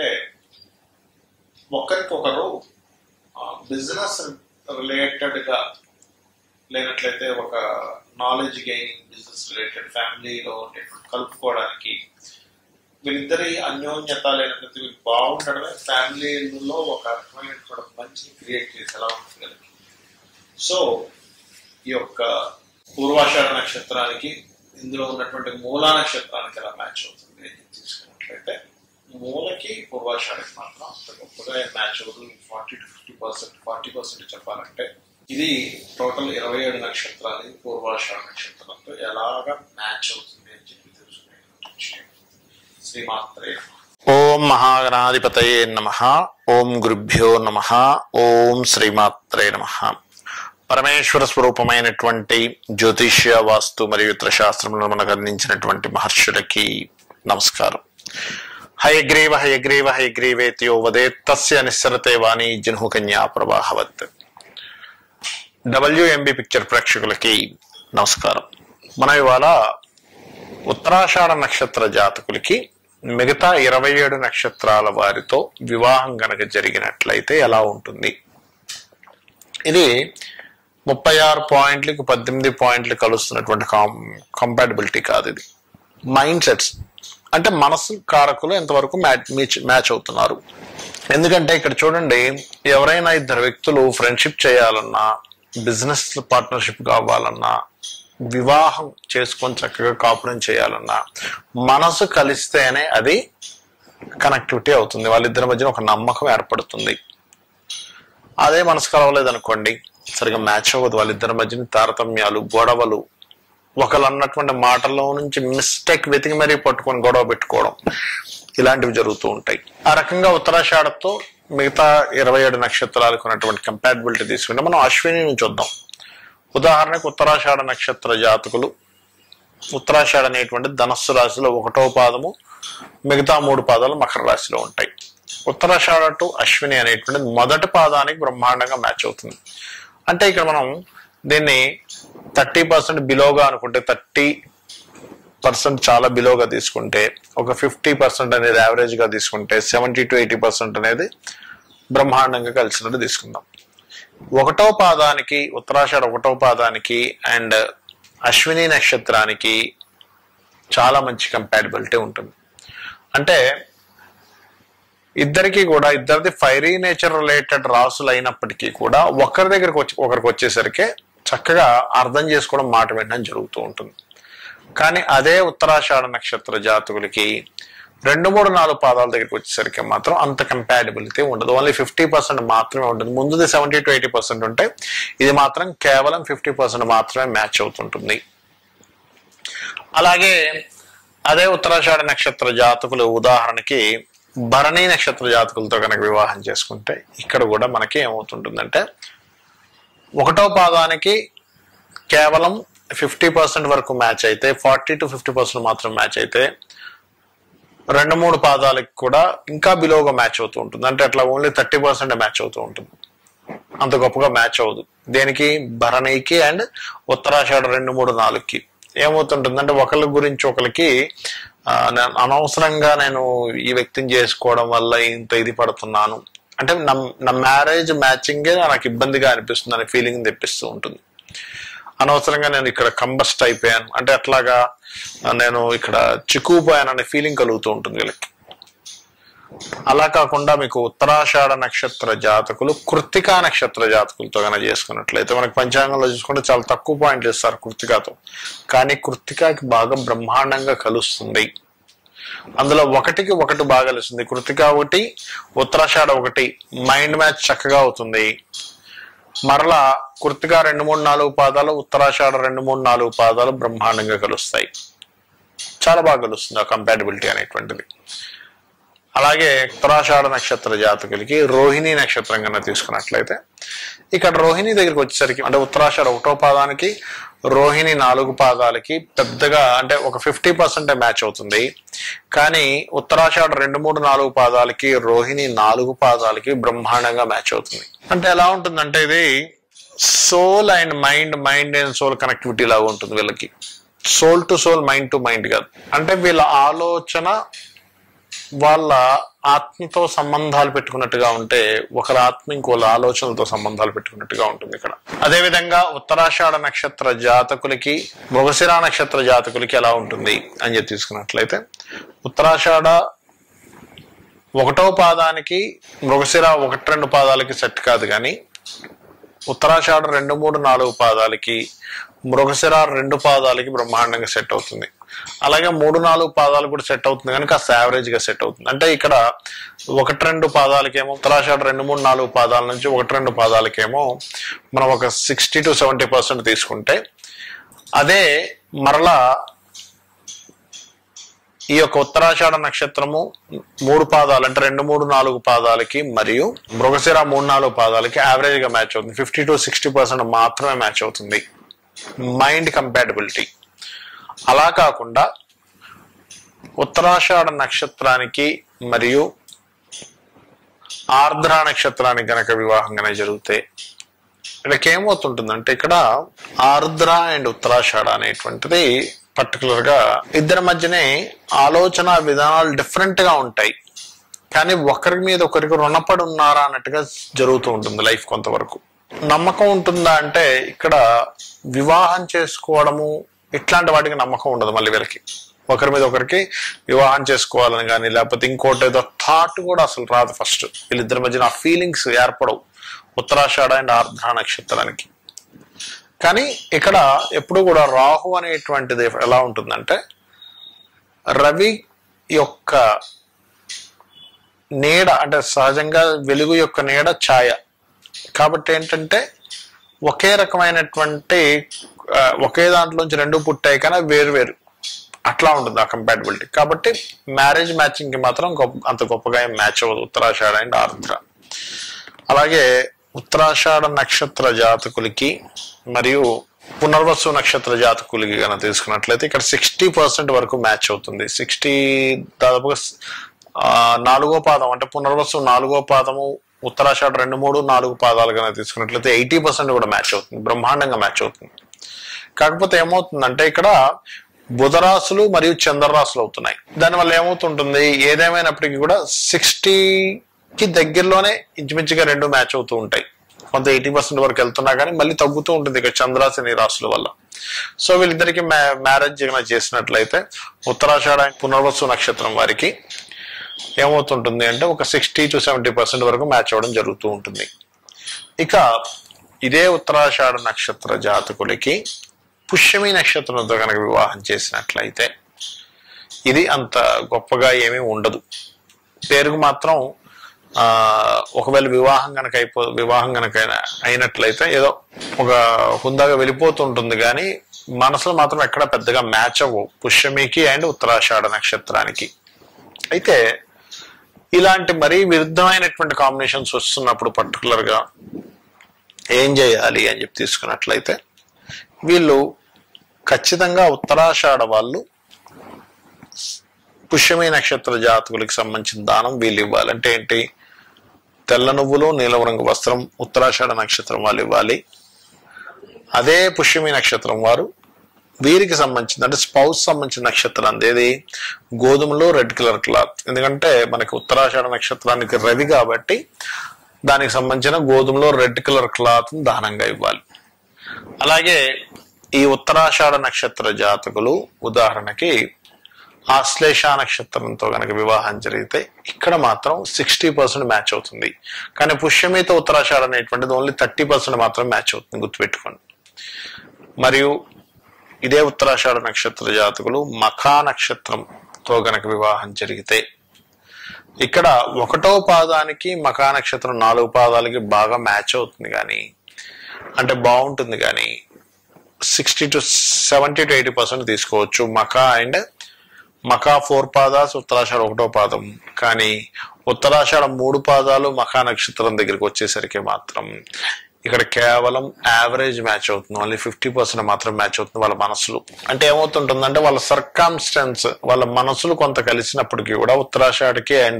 ఒకరికొకరు బిజినెస్ రిలేటెడ్ గా లేనట్లయితే ఒక నాలెడ్జ్ గెయినింగ్ బిజినెస్ రిలేటెడ్ ఫ్యామిలీలో ఉండేటువంటి కలుపుకోవడానికి వీళ్ళిద్దరి అన్యోన్యత లేనట్లయితే వీళ్ళు బాగుండడమే ఫ్యామిలీలో ఒక రకమైనటువంటి మంచిని క్రియేట్ చేసేలా ఉంటుంది వీళ్ళకి సో ఈ యొక్క పూర్వాషాఢ నక్షత్రానికి ఇందులో ఉన్నటువంటి మూలా నక్షత్రానికి ఎలా మ్యాచ్ అవుతుంది అని తీసుకున్నట్లయితే మూలకి పూర్వాషాఢకి మాత్రం అంత గొప్పగా మ్యాచ్ అవుతుంది forty to fifty percent forty percent చెప్పాలంటే ఇది టోటల్ ఇరవై ఏడు నక్షత్రాలు పూర్వాషాఢ నక్షత్రంతో ఎలాగా మ్యాచ్ అవుతుంది అని చెప్పి తెలుసుకునే విషయం శ్రీమాత్రే నమః. ఓం మహాగణాధిపతయే నమ ఓం గురుభ్యో నమ ఓం శ్రీమాత్రే నమ పరమేశ్వర స్వరూపమైనటువంటి జ్యోతిష్య వాస్తు మరియు ఇతర శాస్త్రంలో మనకు అందించినటువంటి మహర్షులకి నమస్కారం హయగ్రీవ హయగ్రీవ హయగ్రీవేత్యో వదే తస్య నిస్సరతే వాణి జన్హు కన్యా ప్రవాహవత్ డబ్ల్యూఎంబి పిక్చర్ ప్రేక్షకులకి నమస్కారం మనం ఇవాళ ఉత్తరాషాఢ నక్షత్ర జాతకులకి మిగతా ఇరవై ఏడు నక్షత్రాల వారితో వివాహం గనక జరిగినట్లయితే ఎలా ఉంటుంది ఇది ముప్పై ఆరు పాయింట్లకి పద్దెనిమిది పాయింట్లు కలుస్తున్నటువంటి కంపాటబిలిటీ కాదు ఇది మైండ్ సెట్స్ అంటే మనసు కారకులు ఎంతవరకు మ్యాచ్ మ్యాచ్ అవుతున్నారు ఎందుకంటే ఇక్కడ చూడండి ఎవరైనా ఇద్దరు వ్యక్తులు ఫ్రెండ్షిప్ చేయాలన్నా బిజినెస్ పార్ట్నర్షిప్ కావాలన్నా వివాహం చేసుకొని చక్కగా కాపురం చేయాలన్నా మనసు కలిస్తేనే అది కనెక్టివిటీ అవుతుంది వాళ్ళిద్దరి మధ్య ఒక నమ్మకం ఏర్పడుతుంది అదే మనసు కలవలేదు అనుకోండి సరిగా మ్యాచ్ అవ్వదు వాళ్ళిద్దరి మధ్యన తారతమ్యాలు గొడవలు ఒకళ్ళు అన్నటువంటి మాటల్లో నుంచి మిస్టేక్ వెతికి మరీ పట్టుకొని గొడవ పెట్టుకోవడం ఇలాంటివి జరుగుతూ ఉంటాయి ఆ రకంగా ఉత్తరాషాఢతో మిగతా ఇరవై ఏడు నక్షత్రాలకు ఉన్నటువంటి కంపాటబిలిటీ తీసుకుంటే మనం అశ్విని నుంచి వద్దాం ఉదాహరణకు ఉత్తరాషాఢ నక్షత్ర జాతకులు ఉత్తరాషాఢ అనేటువంటి ధనస్సు రాశిలో ఒకటో పాదము మిగతా మూడు పాదాలు మకర రాశిలో ఉంటాయి ఉత్తరాషాఢ టు అశ్విని అనేటువంటిది మొదటి పాదానికి బ్రహ్మాండంగా మ్యాచ్ అవుతుంది అంటే ఇక్కడ మనం దీన్ని థర్టీ పర్సెంట్ బిలోగా అనుకుంటే థర్టీ పర్సెంట్ చాలా బిలోగా తీసుకుంటే ఒక ఫిఫ్టీ పర్సెంట్ అనేది యావరేజ్ గా తీసుకుంటే సెవెంటీ టు ఎయిటీ పర్సెంట్ అనేది బ్రహ్మాండంగా కలిసినట్టు తీసుకుందాం ఒకటో పాదానికి ఉత్తరాషాఢ ఒకటో పాదానికి అండ్ అశ్విని నక్షత్రానికి చాలా మంచి కంపాటబిలిటీ ఉంటుంది అంటే ఇద్దరికి కూడా ఇద్దరిది ఫైరీ నేచర్ రిలేటెడ్ రాసులు అయినప్పటికీ కూడా ఒకరి దగ్గరికి వచ్చి ఒకరికి వచ్చేసరికి చక్కగా అర్థం చేసుకోవడం మాట వినడం జరుగుతూ ఉంటుంది కానీ అదే ఉత్తరాషాఢ నక్షత్ర జాతకులకి రెండు మూడు నాలుగు పాదాల దగ్గరికి వచ్చేసరికి మాత్రం అంత కంపాటబిలిటీ ఉండదు ఓన్లీ ఫిఫ్టీ పర్సెంట్ మాత్రమే ఉంటుంది ముందుది సెవెంటీ టు ఎయిటీ పర్సెంట్ ఉంటే ఇది మాత్రం కేవలం ఫిఫ్టీ పర్సెంట్ మాత్రమే మ్యాచ్ అవుతుంటుంది అలాగే అదే ఉత్తరాషాఢ నక్షత్ర జాతకులు ఉదాహరణకి భరణి నక్షత్ర జాతకులతో కనుక వివాహం చేసుకుంటే ఇక్కడ కూడా మనకి ఏమవుతుంటుందంటే ఒకటో పాదానికి కేవలం ఫిఫ్టీ పర్సెంట్ వరకు మ్యాచ్ అయితే ఫార్టీ టు ఫిఫ్టీ పర్సెంట్ మాత్రం మ్యాచ్ అయితే రెండు మూడు పాదాలకి కూడా ఇంకా బిలోగా మ్యాచ్ అవుతూ ఉంటుంది అంటే అట్లా ఓన్లీ థర్టీ పర్సెంట్ మ్యాచ్ అవుతూ ఉంటుంది అంత గొప్పగా మ్యాచ్ అవ్వదు దేనికి భరణికి అండ్ ఉత్తరాషాఢ రెండు మూడు నాలుగుకి ఏమవుతుంటుంది అంటే ఒకరి గురించి ఒకరికి ఆ, నేను అనవసరంగా నేను ఈ వ్యక్తిని చేసుకోవడం వల్ల ఇంత ఇది పడుతున్నాను అంటే నా నా మ్యారేజ్ మ్యాచింగే నాకు ఇబ్బందిగా అనిపిస్తుంది అనే ఫీలింగ్ తెప్పిస్తూ ఉంటుంది అనవసరంగా నేను ఇక్కడ కంబస్ట్ అయిపోయాను అంటే అట్లాగా ఆ, నేను ఇక్కడ చిక్కుపోయాను అనే ఫీలింగ్ కలుగుతూ ఉంటుంది వీళ్ళకి అలా కాకుండా మీకు ఉత్తరాషాఢ నక్షత్ర జాతకులు కృత్తికా నక్షత్ర జాతకులతో కనుక చేసుకున్నట్లయితే మనకి పంచాంగంలో చూసుకుంటే చాలా తక్కువ పాయింట్లు ఇస్తారు కృత్తికాతో కానీ కృత్తికాకి బాగా బ్రహ్మాండంగా కలుస్తుంది అందులో ఒకటికి ఒకటి బాగా కలుస్తుంది కృతిక ఒకటి ఉత్తరాషాఢ ఒకటి మైండ్ మ్యాచ్ చక్కగా అవుతుంది మరలా కృతిక రెండు మూడు నాలుగు పాదాలు ఉత్తరాషాఢ రెండు మూడు నాలుగు పాదాలు బ్రహ్మాండంగా కలుస్తాయి చాలా బాగా కలుస్తుంది ఆ కంపాటబిలిటీ అనేటువంటిది అలాగే ఉత్తరాషాఢ నక్షత్ర జాతకులకి రోహిణి నక్షత్రం కన్నా తీసుకున్నట్లయితే ఇక్కడ రోహిణి దగ్గరికి వచ్చేసరికి అంటే ఉత్తరాషాఢ ఒకటో పాదానికి రోహిణి నాలుగు పాదాలకి పెద్దగా అంటే ఒక ఫిఫ్టీ పర్సెంట్ మ్యాచ్ అవుతుంది కానీ ఉత్తరాషాఢ రెండు మూడు నాలుగు పాదాలకి రోహిణి నాలుగు పాదాలకి బ్రహ్మాండంగా మ్యాచ్ అవుతుంది అంటే ఎలా ఉంటుందంటే ఇది soul and mind mind and soul connectivity లాగా ఉంటుంది వీళ్ళకి soul to soul mind to mind కాదు అంటే వీళ్ళ ఆలోచన వాళ్ళ ఆత్మతో సంబంధాలు పెట్టుకున్నట్టుగా ఉంటే ఒకరి ఆత్మ ఇంకోళ్ళ ఆలోచనలతో సంబంధాలు పెట్టుకున్నట్టుగా ఉంటుంది ఇక్కడ అదే విధంగా ఉత్తరాషాఢ నక్షత్ర జాతకులకి మృగశిర నక్షత్ర జాతకులకి ఎలా ఉంటుంది అని చెప్పి తీసుకున్నట్లయితే ఉత్తరాషాఢ ఒకటో పాదానికి మృగశిర ఒకటి రెండు పాదాలకి సెట్ కాదు కానీ ఉత్తరాషాఢ రెండు మూడు నాలుగు పాదాలకి మృగశిర రెండు పాదాలకి బ్రహ్మాండంగా సెట్ అవుతుంది అలాగే మూడు నాలుగు పాదాలు కూడా సెట్ అవుతుంది కానీ కాస్త యావరేజ్ గా సెట్ అవుతుంది అంటే ఇక్కడ ఒకటి రెండు పాదాలకేమో ఉత్తరాషాఢ రెండు మూడు నాలుగు పాదాల నుంచి ఒకటి రెండు పాదాలకేమో మనం ఒక సిక్స్టీ టు సెవెంటీ పర్సెంట్ తీసుకుంటే అదే మరలా ఈ యొక్క ఉత్తరాషాఢ నక్షత్రము మూడు పాదాలు అంటే రెండు మూడు నాలుగు పాదాలకి మరియు మృగశిర మూడు నాలుగు పాదాలకి యావరేజ్ గా మ్యాచ్ అవుతుంది ఫిఫ్టీ టు సిక్స్టీ పర్సెంట్ మాత్రమే మ్యాచ్ అవుతుంది మైండ్ కంపాటబిలిటీ అలా కాకుండా ఉత్తరాషాఢ నక్షత్రానికి మరియు ఆర్ద్ర నక్షత్రానికి గనక వివాహం గనక జరిగితే వీళ్ళకి ఏమవుతుంటుందంటే ఇక్కడ ఆర్ద్ర అండ్ ఉత్తరాషాఢ అనేటువంటిది పర్టికులర్ గా ఇద్దరి మధ్యనే ఆలోచన విధానాలు డిఫరెంట్ గా ఉంటాయి కానీ ఒకరి మీద ఒకరికి రుణపడి ఉన్నారా అన్నట్టుగా జరుగుతూ ఉంటుంది లైఫ్ కొంతవరకు నమ్మకం ఉంటుందా అంటే ఇక్కడ వివాహం చేసుకోవడము ఇట్లాంటి వాటికి నమ్మకం ఉండదు మళ్ళీ వీళ్ళకి ఒకరి మీద ఒకరికి వివాహం చేసుకోవాలని కానీ లేకపోతే ఇంకోటి ఏదో థాట్ కూడా అసలు రాదు ఫస్ట్ వీళ్ళిద్దరి మధ్యన ఆ ఫీలింగ్స్ ఏర్పడవు ఉత్తరాషాఢ అండ్ ఆర్ద్ర నక్షత్రానికి కానీ ఇక్కడ ఎప్పుడు కూడా రాహు అనేటువంటిది ఎలా ఉంటుందంటే రవి యొక్క నీడ అంటే సహజంగా వెలుగు యొక్క నీడ ఛాయ కాబట్టి ఏంటంటే ఒకే రకమైనటువంటి ఆ, ఒకే దాంట్లోంచి రెండు పుట్టాయి కానీ అవి వేరు వేరు అట్లా ఉంటుంది ఆ కంపాటబిలిటీ కాబట్టి మ్యారేజ్ మ్యాచింగ్ కి మాత్రం గొప్ప అంత గొప్పగా ఏం మ్యాచ్ అవ్వదు ఉత్తరాషాఢ అండ్ ఆర్ద్ర అలాగే ఉత్తరాషాఢ నక్షత్ర జాతకులకి మరియు పునర్వసు నక్షత్ర జాతకులకి కనుక తీసుకున్నట్లయితే ఇక్కడ సిక్స్టీ పర్సెంట్ వరకు మ్యాచ్ అవుతుంది సిక్స్టీ దాదాపుగా ఆ, నాలుగో పాదం అంటే పునర్వసు నాలుగో పాదము ఉత్తరాషాఢ రెండు మూడు నాలుగు పాదాలు కనుక తీసుకున్నట్లయితే ఎయిటీ పర్సెంట్ కూడా మ్యాచ్ అవుతుంది బ్రహ్మాండంగా మ్యాచ్ అవుతుంది కాకపోతే ఏమవుతుందంటే ఇక్కడ బుధరాశులు మరియు చంద్రరాశులు అవుతున్నాయి దానివల్ల ఏమవుతుంటుంది ఏదేమైనప్పటికీ కూడా సిక్స్టీకి దగ్గరలోనే ఇంచుమించుగా రెండు మ్యాచ్ అవుతూ ఉంటాయి కొంత ఎయిటీ పర్సెంట్ వరకు వెళ్తున్నా కానీ మళ్ళీ తగ్గుతూ ఉంటుంది ఇక చంద్రాశని రాశుల వల్ల సో వీళ్ళిద్దరికి మ్యారేజ్ చేసినట్లయితే ఉత్తరాషాఢ పునర్వసు నక్షత్రం వారికి ఏమవుతుంటుంది అంటే ఒక సిక్స్టీ టు సెవెంటీ పర్సెంట్ వరకు మ్యాచ్ అవ్వడం జరుగుతూ ఉంటుంది ఇక ఇదే ఉత్తరాషాఢ నక్షత్ర జాతకులకి పుష్యమి నక్షత్రంతో కనుక వివాహం చేసినట్లయితే ఇది అంత గొప్పగా ఏమీ ఉండదు పేరుకు మాత్రం ఆ ఒకవేళ వివాహం కనుక అయిపో వివాహం కనుక అయినట్లయితే ఏదో ఒక హుందాగా వెళ్ళిపోతుంటుంది కానీ మనసులో మాత్రం ఎక్కడ పెద్దగా మ్యాచ్ అవ్వవు పుష్యమికి అండ్ ఉత్తరాషాఢ నక్షత్రానికి అయితే ఇలాంటి మరీ విరుద్ధమైనటువంటి కాంబినేషన్స్ వస్తున్నప్పుడు పర్టికులర్ గా ఏం చేయాలి అని చెప్పి తీసుకున్నట్లయితే వీళ్ళు ఖచ్చితంగా ఉత్తరాషాఢ వాళ్ళు పుష్యమి నక్షత్ర జాతకులకు సంబంధించిన దానం వీళ్ళు ఇవ్వాలి అంటే ఏంటి తెల్ల నువ్వులు నీలం రంగు వస్త్రం ఉత్తరాషాఢ నక్షత్రం వాళ్ళు ఇవ్వాలి అదే పుష్యమి నక్షత్రం వారు వీరికి సంబంధించిన అంటే స్పౌస్ సంబంధించిన నక్షత్రం అంది ఏది గోధుమలో రెడ్ కలర్ క్లాత్ ఎందుకంటే మనకి ఉత్తరాషాఢ నక్షత్రానికి రవి కాబట్టి దానికి సంబంధించిన గోధుమలో రెడ్ కలర్ క్లాత్ దానంగా ఇవ్వాలి అలాగే ఈ ఉత్తరాషాఢ నక్షత్ర జాతకులు ఉదాహరణకి ఆశ్లేష నక్షత్రంతో గనక వివాహం జరిగితే ఇక్కడ మాత్రం సిక్స్టీ పర్సెంట్ మ్యాచ్ అవుతుంది కానీ పుష్యమితో ఉత్తరాషాఢ అనేటువంటిది ఓన్లీ థర్టీ పర్సెంట్ మాత్రం మ్యాచ్ అవుతుంది గుర్తుపెట్టుకోండి మరియు ఇదే ఉత్తరాషాఢ నక్షత్ర జాతకులు మఖా నక్షత్రంతో గనక వివాహం జరిగితే ఇక్కడ ఒకటో పాదానికి మఖా నక్షత్రం నాలుగు పాదాలకి బాగా మ్యాచ్ అవుతుంది కానీ అంటే బాగుంటుంది కానీ sixty to seventy to eighty percent తీసుకోవచ్చు మకా అండ్ మకా ఫోర్ పాదాస్ ఉత్తరాషాఢ ఒకటో పాదం కానీ ఉత్తరాషాఢ మూడు పాదాలు మఖా నక్షత్రం దగ్గరికి వచ్చేసరికి మాత్రం ఇక్కడ కేవలం యావరేజ్ మ్యాచ్ అవుతుంది ఓన్లీ ఫిఫ్టీ పర్సెంట్ మాత్రం మ్యాచ్ అవుతుంది వాళ్ళ మనసులు అంటే ఏమవుతుంటుందంటే వాళ్ళ సర్కామ్స్టెన్స్ వాళ్ళ మనసులు కొంత కలిసినప్పటికీ కూడా ఉత్తరాషాఢకి అండ్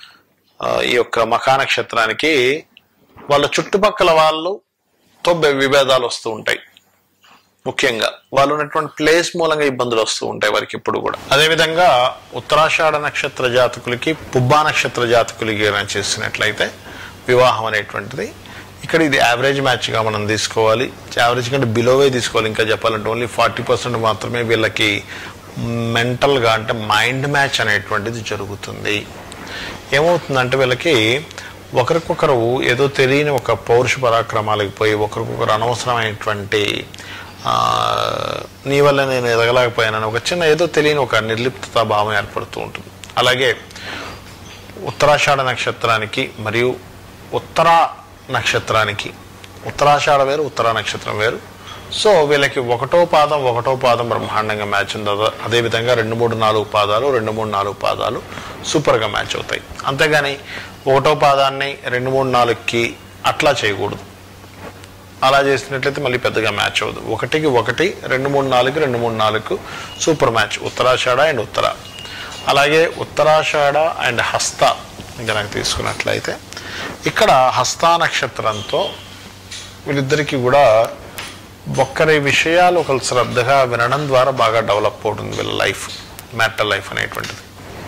ఈ యొక్క మఖా నక్షత్రానికి వాళ్ళ చుట్టుపక్కల వాళ్ళతో విభేదాలు వస్తూ ఉంటాయి ముఖ్యంగా వాళ్ళు ఉన్నటువంటి ప్లేస్ మూలంగా ఇబ్బందులు వస్తూ ఉంటాయి వారికి ఇప్పుడు కూడా అదేవిధంగా ఉత్తరాషాఢ నక్షత్ర జాతకులకి పుబ్బా నక్షత్ర జాతకులకి ఏమైనా చేసినట్లయితే వివాహం అనేటువంటిది ఇక్కడ ఇది యావరేజ్ మ్యాచ్గా మనం తీసుకోవాలి యావరేజ్ కంటే బిలోవే తీసుకోవాలి ఇంకా చెప్పాలంటే ఓన్లీ ఫార్టీ పర్సెంట్ మాత్రమే వీళ్ళకి మెంటల్గా అంటే మైండ్ మ్యాచ్ అనేటువంటిది జరుగుతుంది ఏమవుతుందంటే వీళ్ళకి ఒకరికొకరు ఏదో తెలియని ఒక పౌరుష పరాక్రమాలకు పోయి ఒకరికొకరు అనవసరమైనటువంటి ఆ, నీ వల్ల నేను ఎదగలేకపోయానని ఒక చిన్న ఏదో తెలియని ఒక నిర్లిప్తత భావం ఏర్పడుతూ ఉంటుంది అలాగే ఉత్తరాషాఢ నక్షత్రానికి మరియు ఉత్తరా నక్షత్రానికి ఉత్తరాషాఢ వేరు ఉత్తరా నక్షత్రం వేరు సో వీళ్ళకి ఒకటో పాదం ఒకటో పాదం బ్రహ్మాండంగా మ్యాచ్ ఉంది అదే- అదేవిధంగా రెండు మూడు నాలుగు పాదాలు రెండు మూడు నాలుగు పాదాలు సూపర్గా మ్యాచ్ అవుతాయి అంతేగాని ఒకటో పాదాన్ని రెండు మూడు నాలుగుకి అట్లా చేయకూడదు అలా చేసినట్లయితే మళ్ళీ పెద్దగా మ్యాచ్ అవ్వదు ఒకటికి ఒకటి రెండు మూడు నాలుగు రెండు మూడు నాలుగు super match Uttarashadha and Uttara అలాగే ఉత్తరాషాఢ అండ్ హస్త కనుక తీసుకున్నట్లయితే ఇక్కడ హస్త నక్షత్రంతో వీళ్ళిద్దరికీ కూడా ఒక్కరి విషయాలు ఒకరు శ్రద్ధగా వినడం ద్వారా బాగా డెవలప్ అవుతుంది వీళ్ళ లైఫ్ మ్యాటల్ లైఫ్ అనేటువంటిది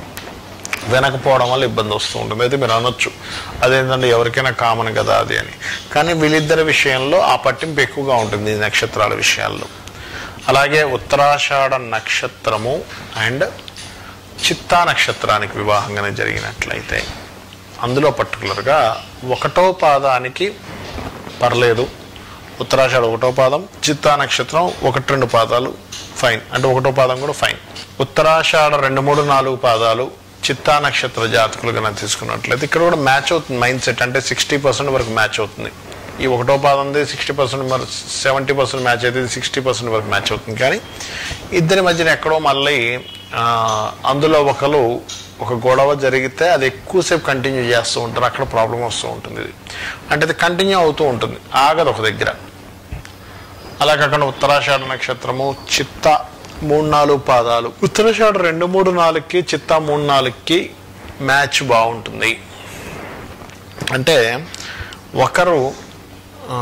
వినకపోవడం వల్ల ఇబ్బంది వస్తూ ఉంటుంది అయితే మీరు అనొచ్చు అదేంటంటే ఎవరికైనా కామన్ కదా అది అని కానీ వీళ్ళిద్దరి విషయంలో ఆ పట్టింపు ఎక్కువగా ఉంటుంది ఈ నక్షత్రాల విషయాల్లో అలాగే ఉత్తరాషాఢ నక్షత్రము అండ్ చిత్తా నక్షత్రానికి వివాహంగానే జరిగినట్లయితే అందులో పర్టికులర్గా ఒకటో పాదానికి పర్లేదు ఉత్తరాషాఢ ఒకటో పాదం చిత్తా నక్షత్రం ఒకటి రెండు పాదాలు ఫైన్ అంటే ఒకటో పాదం కూడా ఫైన్ ఉత్తరాషాఢ రెండు మూడు నాలుగు పాదాలు చిత్తా నక్షత్ర జాతకులు కనుక తీసుకున్నట్లయితే ఇక్కడ కూడా మ్యాచ్ అవుతుంది మైండ్ సెట్ అంటే సిక్స్టీ పర్సెంట్ వరకు మ్యాచ్ అవుతుంది ఈ ఒకటో పాదంది సిక్స్టీ పర్సెంట్ మరి సెవెంటీ పర్సెంట్ మ్యాచ్ అయితే సిక్స్టీ పర్సెంట్ వరకు మ్యాచ్ అవుతుంది కానీ ఇద్దరి మధ్యన ఎక్కడో మళ్ళీ ఆ, అందులో ఒకరు ఒక గొడవ జరిగితే అది ఎక్కువసేపు కంటిన్యూ చేస్తూ ఉంటారు అక్కడ ప్రాబ్లం వస్తూ ఉంటుంది ఇది అంటే అది కంటిన్యూ అవుతూ ఉంటుంది ఆగదు ఒక దగ్గర అలా కాకుండా ఉత్తరాషాఢ నక్షత్రము చిత్త మూడు నాలుగు పాదాలు ఉత్తరాషాఢ రెండు మూడు నాలుగుకి చిత్త మూడు నాలుగుకి మ్యాచ్ బాగుంటుంది అంటే ఒకరు ఆ,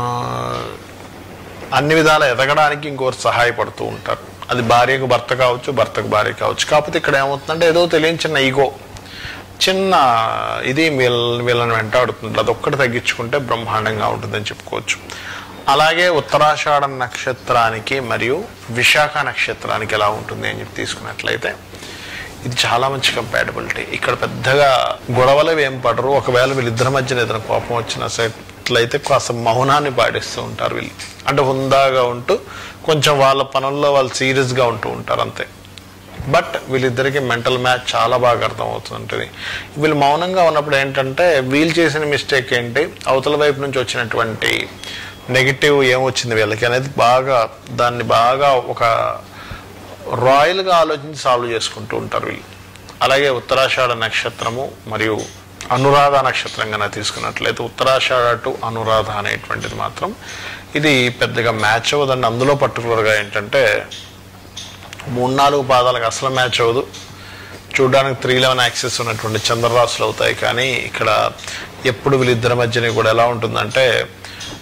అన్ని విధాల ఎదగడానికి ఇంకొకరు సహాయపడుతూ ఉంటారు అది భార్యకు భర్త కావచ్చు భర్తకు భార్య కావచ్చు కాకపోతే ఇక్కడ ఏమవుతుందంటే ఏదో తెలియని చిన్న ఈగో చిన్న ఇది వీళ్ళ వీళ్ళని వెంటాడుతుంది అదొక్కటి తగ్గించుకుంటే బ్రహ్మాండంగా ఉంటుందని చెప్పుకోవచ్చు అలాగే ఉత్తరాషాఢ నక్షత్రానికి మరియు విశాఖ నక్షత్రానికి ఎలా ఉంటుంది అని చెప్పి తీసుకున్నట్లయితే ఇది చాలా మంచి కంపాటబిలిటీ ఇక్కడ పెద్దగా గొడవలు ఏం పడరు ఒకవేళ వీళ్ళిద్దరి మధ్యన ఏదైనా కోపం వచ్చిన సెట్లయితే కాస్త మౌనాన్ని పాటిస్తూ ఉంటారు వీళ్ళు అంటే హుందాగా ఉంటూ కొంచెం వాళ్ళ పనుల్లో వాళ్ళు సీరియస్గా ఉంటూ ఉంటారు అంతే బట్ వీళ్ళిద్దరికి మెంటల్ మ్యాచ్ చాలా బాగా అర్థమవుతుంటుంది వీళ్ళు మౌనంగా ఉన్నప్పుడు ఏంటంటే వీళ్ళు చేసిన మిస్టేక్ ఏంటి అవతల వైపు నుంచి వచ్చినటువంటి నెగిటివ్ ఏమొచ్చింది వీళ్ళకి అనేది బాగా దాన్ని బాగా ఒక రాయల్గా ఆలోచించి సాల్వ్ చేసుకుంటూ ఉంటారు వీళ్ళు అలాగే ఉత్తరాషాఢ నక్షత్రము మరియు అనురాధ నక్షత్రం కనుక తీసుకున్నట్లయితే ఉత్తరాషాఢ టు అనురాధ అనేటువంటిది మాత్రం ఇది పెద్దగా మ్యాచ్ అవ్వదండి అందులో పర్టికులర్గా ఏంటంటే మూడు నాలుగు పాదాలకు అసలు మ్యాచ్ అవ్వదు చూడడానికి త్రీ లెవెన్ యాక్సెస్ ఉన్నటువంటి చంద్రరాశులు అవుతాయి కానీ ఇక్కడ ఎప్పుడు వీళ్ళిద్దరి మధ్యన కూడా ఎలా ఉంటుందంటే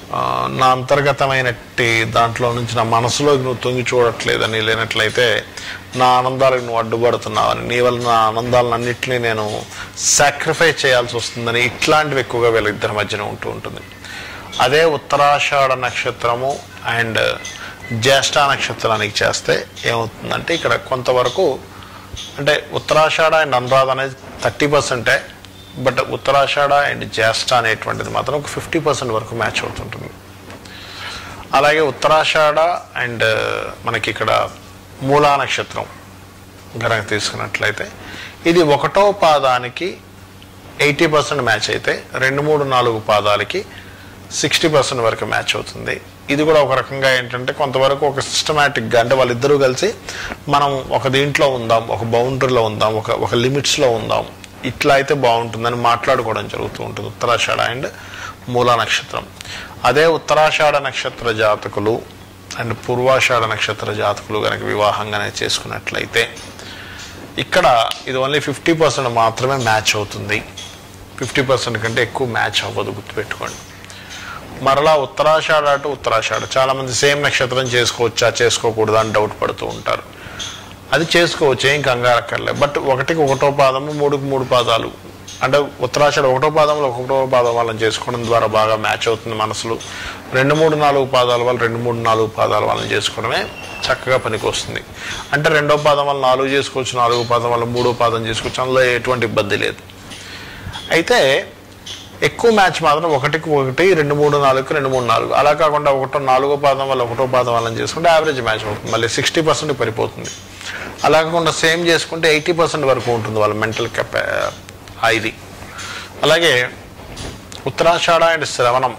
ఆ, నా అంతర్గతమైనట్టి దాంట్లో నుంచి నా మనసులో నువ్వు తొంగి చూడట్లేదని లేనట్లయితే నా ఆనందాలకు నువ్వు అడ్డుపడుతున్నావని నీ వల్ల నా ఆనందాలన్నింటినీ నేను సాక్రిఫైస్ చేయాల్సి వస్తుందని ఇట్లాంటివి ఎక్కువగా వీళ్ళిద్దరి మధ్యన ఉంటూ ఉంటుంది అదే ఉత్తరాషాఢ నక్షత్రము అండ్ జ్యేష్ఠ నక్షత్రానికి చేస్తే ఏమవుతుందంటే ఇక్కడ కొంతవరకు అంటే ఉత్తరాషాఢ అండ్ అనురాధ అనేది థర్టీ పర్సెంటే బట్ ఉత్తరాషాఢ అండ్ జ్యేష్ఠ అనేటువంటిది మాత్రం ఒక ఫిఫ్టీ పర్సెంట్ వరకు మ్యాచ్ అవుతుంటుంది అలాగే ఉత్తరాషాఢ అండ్ మనకి ఇక్కడ మూలా నక్షత్రం గనక తీసుకున్నట్లయితే ఇది ఒకటో పాదానికి ఎయిటీ పర్సెంట్ మ్యాచ్ అయితే రెండు మూడు నాలుగు పాదాలకి సిక్స్టీ పర్సెంట్ వరకు మ్యాచ్ అవుతుంది ఇది కూడా ఒక రకంగా ఏంటంటే కొంతవరకు ఒక సిస్టమేటిక్గా అంటే వాళ్ళిద్దరూ కలిసి మనం ఒక దీంట్లో ఉందాం ఒక బౌండరీలో ఉందాం ఒక ఒక లిమిట్స్లో ఉందాం ఇట్లా అయితే బాగుంటుందని మాట్లాడుకోవడం జరుగుతూ ఉంటుంది ఉత్తరాషాఢ అండ్ మూలా నక్షత్రం అదే ఉత్తరాషాఢ నక్షత్ర జాతకులు అండ్ పూర్వాషాఢ నక్షత్ర జాతకులు కనుక వివాహంగానే చేసుకున్నట్లయితే ఇక్కడ ఇది ఓన్లీ ఫిఫ్టీ పర్సెంట్ మాత్రమే మ్యాచ్ అవుతుంది ఫిఫ్టీ పర్సెంట్ కంటే ఎక్కువ మ్యాచ్ అవ్వదు గుర్తుపెట్టుకోండి మరలా ఉత్తరాషాఢ అటు ఉత్తరాషాఢ చాలామంది సేమ్ నక్షత్రం చేసుకోవచ్చా చేసుకోకూడదా అని డౌట్ పడుతూ ఉంటారు అది చేసుకోవచ్చు ఏం కంగారు అక్కర్లే బట్ ఒకటికి ఒకటో పాదము మూడుకి మూడు పాదాలు అంటే ఉత్తరాషాఢ ఒకటో పాదంలో ఒకటో పాదం వాళ్ళని చేసుకోవడం ద్వారా బాగా మ్యాచ్ అవుతుంది మనసులు రెండు మూడు నాలుగు పాదాల వల్ల రెండు మూడు నాలుగు పాదాల వాళ్ళని చేసుకోవడమే చక్కగా పనికి వస్తుంది అంటే రెండో పాదం వల్ల నాలుగు చేసుకోవచ్చు నాలుగో పాదం వల్ల మూడో పాదం చేసుకోవచ్చు అందులో ఎటువంటి ఇబ్బంది లేదు అయితే ఎక్కువ మ్యాచ్ మాత్రం ఒకటికి ఒకటి రెండు మూడు నాలుగు రెండు మూడు నాలుగు అలా కాకుండా ఒకటో నాలుగో పాదం వల్ల ఒకటో పాదం వాళ్ళని చేసుకుంటే యావరేజ్ మ్యాచ్ అవుతుంది మళ్ళీ సిక్స్టీ పర్సెంట్ పడిపోతుంది అలా కాకుండా సేమ్ చేసుకుంటే ఎయిటీ పర్సెంట్ వరకు ఉంటుంది వాళ్ళ మెంటల్ కెపా ఇది అలాగే ఉత్తరాషాఢ అండ్ శ్రవణం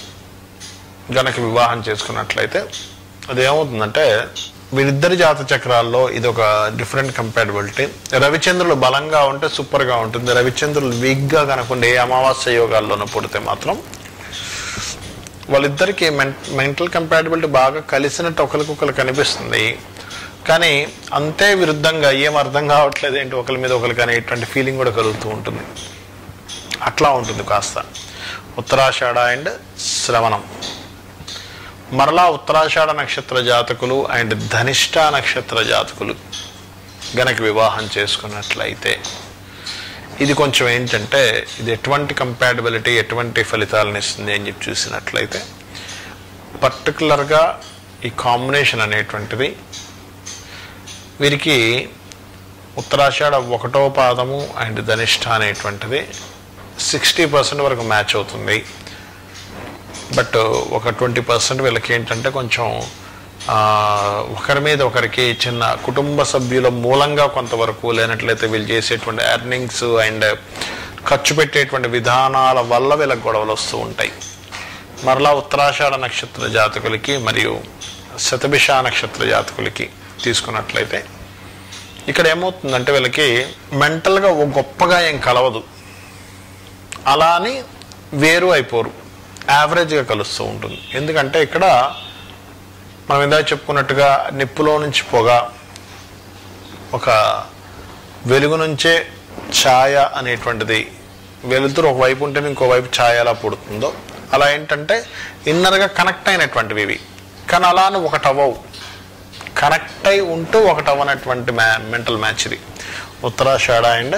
గనక వివాహం చేసుకున్నట్లయితే అది ఏమవుతుందంటే వీరిద్దరి జాత చక్రాల్లో ఇది ఒక డిఫరెంట్ కంపాటబిలిటీ రవిచంద్రులు బలంగా ఉంటే సూపర్గా ఉంటుంది రవిచంద్రులు వీక్గా కనుకుంటే ఏ అమావాస్య యోగాల్లోనూ పుడితే మాత్రం వాళ్ళిద్దరికి మెంటల్ కంపాటబిలిటీ బాగా కలిసినట్టు ఒకరికొకరు కనిపిస్తుంది కానీ అంతే విరుద్ధంగా ఏం అర్థం కావట్లేదు ఏంటి ఒకరి మీద ఒకరికి అనేటువంటి ఫీలింగ్ కూడా కలుగుతూ ఉంటుంది అట్లా ఉంటుంది కాస్త ఉత్తరాషాఢ అండ్ శ్రవణం మరలా ఉత్తరాషాఢ నక్షత్ర జాతకులు అండ్ ధనిష్ట నక్షత్ర జాతకులు గనక వివాహం చేసుకున్నట్లయితే ఇది కొంచెం ఏంటంటే ఇది ఎటువంటి కంపాటబిలిటీ ఎటువంటి ఫలితాలను ఇస్తుంది అని చెప్పి చూసినట్లయితే పర్టికులర్గా ఈ కాంబినేషన్ అనేటువంటిది వీరికి ఉత్తరాషాఢ ఒకటో పాదము అండ్ ధనిష్ట అనేటువంటిది సిక్స్టీ పర్సెంట్ వరకు మ్యాచ్ అవుతుంది బట్ ఒక ట్వంటీ పర్సెంట్ వీళ్ళకి ఏంటంటే కొంచెం ఆ, ఒకరి మీద ఒకరికి చిన్న కుటుంబ సభ్యుల మూలంగా కొంతవరకు లేనట్లయితే వీళ్ళు చేసేటువంటి ఎర్నింగ్స్ అండ్ ఖర్చు పెట్టేటువంటి విధానాల వల్ల వీళ్ళకి గొడవలు వస్తూ ఉంటాయి మరలా ఉత్తరాషాఢ నక్షత్ర జాతకులకి మరియు శతభిష నక్షత్ర జాతకులకి తీసుకున్నట్లయితే ఇక్కడ ఏమవుతుందంటే వీళ్ళకి మెంటల్గా ఓ గొప్పగా ఏం కలవదు అలా అని వేరు అయిపోరు యావరేజ్గా కలుస్తూ ఉంటుంది ఎందుకంటే ఇక్కడ మనం ఇందాక చెప్పుకున్నట్టుగా నిప్పులో నుంచి పొగ ఒక వెలుగు నుంచే ఛాయ అనేటువంటిది వెలుతురు ఒకవైపు ఉంటే ఇంకోవైపు ఛాయ ఎలా పుడుతుందో అలా ఏంటంటే ఇన్నర్గా కనెక్ట్ అయినటువంటివి ఇవి కానీ అలా అని ఒకటి అవ్వవు కనెక్ట్ అయి ఉంటూ ఒకటి అవ్వనటువంటి మ్యా మెంటల్ మ్యాచ్ ఇది ఉత్తరాషాఢ అండ్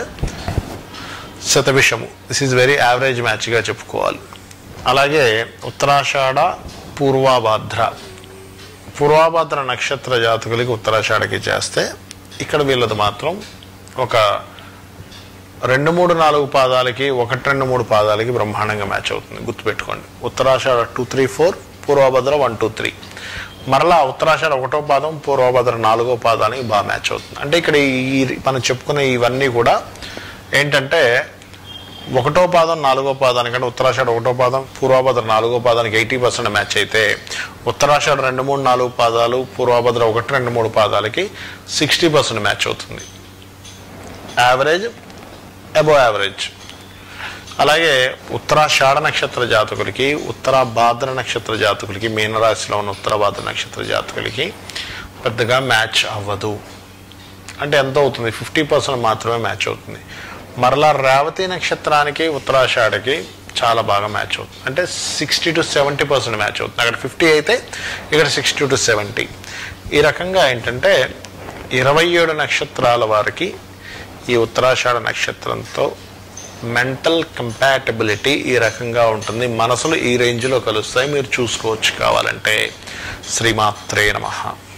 శతభిషము దిస్ ఈజ్ వెరీ యావరేజ్ మ్యాచ్గా చెప్పుకోవాలి అలాగే ఉత్తరాషాఢ పూర్వాభాద్ర పూర్వాభాద్ర నక్షత్ర జాతకులకి ఉత్తరాషాఢకి చేస్తే ఇక్కడ వీళ్ళది మాత్రం ఒక రెండు మూడు నాలుగు పాదాలకి ఒకటి రెండు మూడు పాదాలకి బ్రహ్మాండంగా మ్యాచ్ అవుతుంది గుర్తుపెట్టుకోండి Uttarashadha two three four Purvabhadra one two three మరలా ఉత్తరాషాఢ ఒకటో పాదం పూర్వభద్ర నాలుగో పాదానికి బాగా మ్యాచ్ అవుతుంది అంటే ఇక్కడ ఈ మనం చెప్పుకునే ఇవన్నీ కూడా ఏంటంటే ఒకటో పాదం నాలుగో పాదానికంటే ఉత్తరాషాఢ ఒకటో పాదం పూర్వభద్ర నాలుగో పాదానికి ఎయిటీ పర్సెంట్ మ్యాచ్ అయితే ఉత్తరాషాఢ రెండు మూడు నాలుగు పాదాలు పూర్వభద్ర ఒకటి రెండు మూడు పాదాలకి సిక్స్టీ పర్సెంట్ మ్యాచ్ అవుతుంది యావరేజ్ అబో యావరేజ్ అలాగే ఉత్తరాషాఢ నక్షత్ర జాతకులకి ఉత్తర భాద్ర నక్షత్ర జాతకులకి మీనరాశిలో ఉన్న ఉత్తర భాద్ర నక్షత్ర జాతకులకి పెద్దగా మ్యాచ్ అవ్వదు అంటే ఎంత అవుతుంది ఫిఫ్టీ పర్సెంట్ మాత్రమే మ్యాచ్ అవుతుంది మరలా రేవతి నక్షత్రానికి ఉత్తరాషాఢకి చాలా బాగా మ్యాచ్ అవుతుంది అంటే sixty to seventy percent match అవుతుంది అక్కడ ఫిఫ్టీ అయితే ఇక్కడ సిక్స్టీ టు సెవెంటీ ఈ రకంగా ఏంటంటే ఇరవై ఏడు నక్షత్రాల వారికి ఈ ఉత్తరాషాఢ నక్షత్రంతో మెంటల్ కంపాటబిలిటీ ఈ రకంగా ఉంటుంది మనసులు ఈ రేంజ్లో కలుస్తాయి మీరు చూసుకోవచ్చు కావాలంటే శ్రీమాత్రే నమః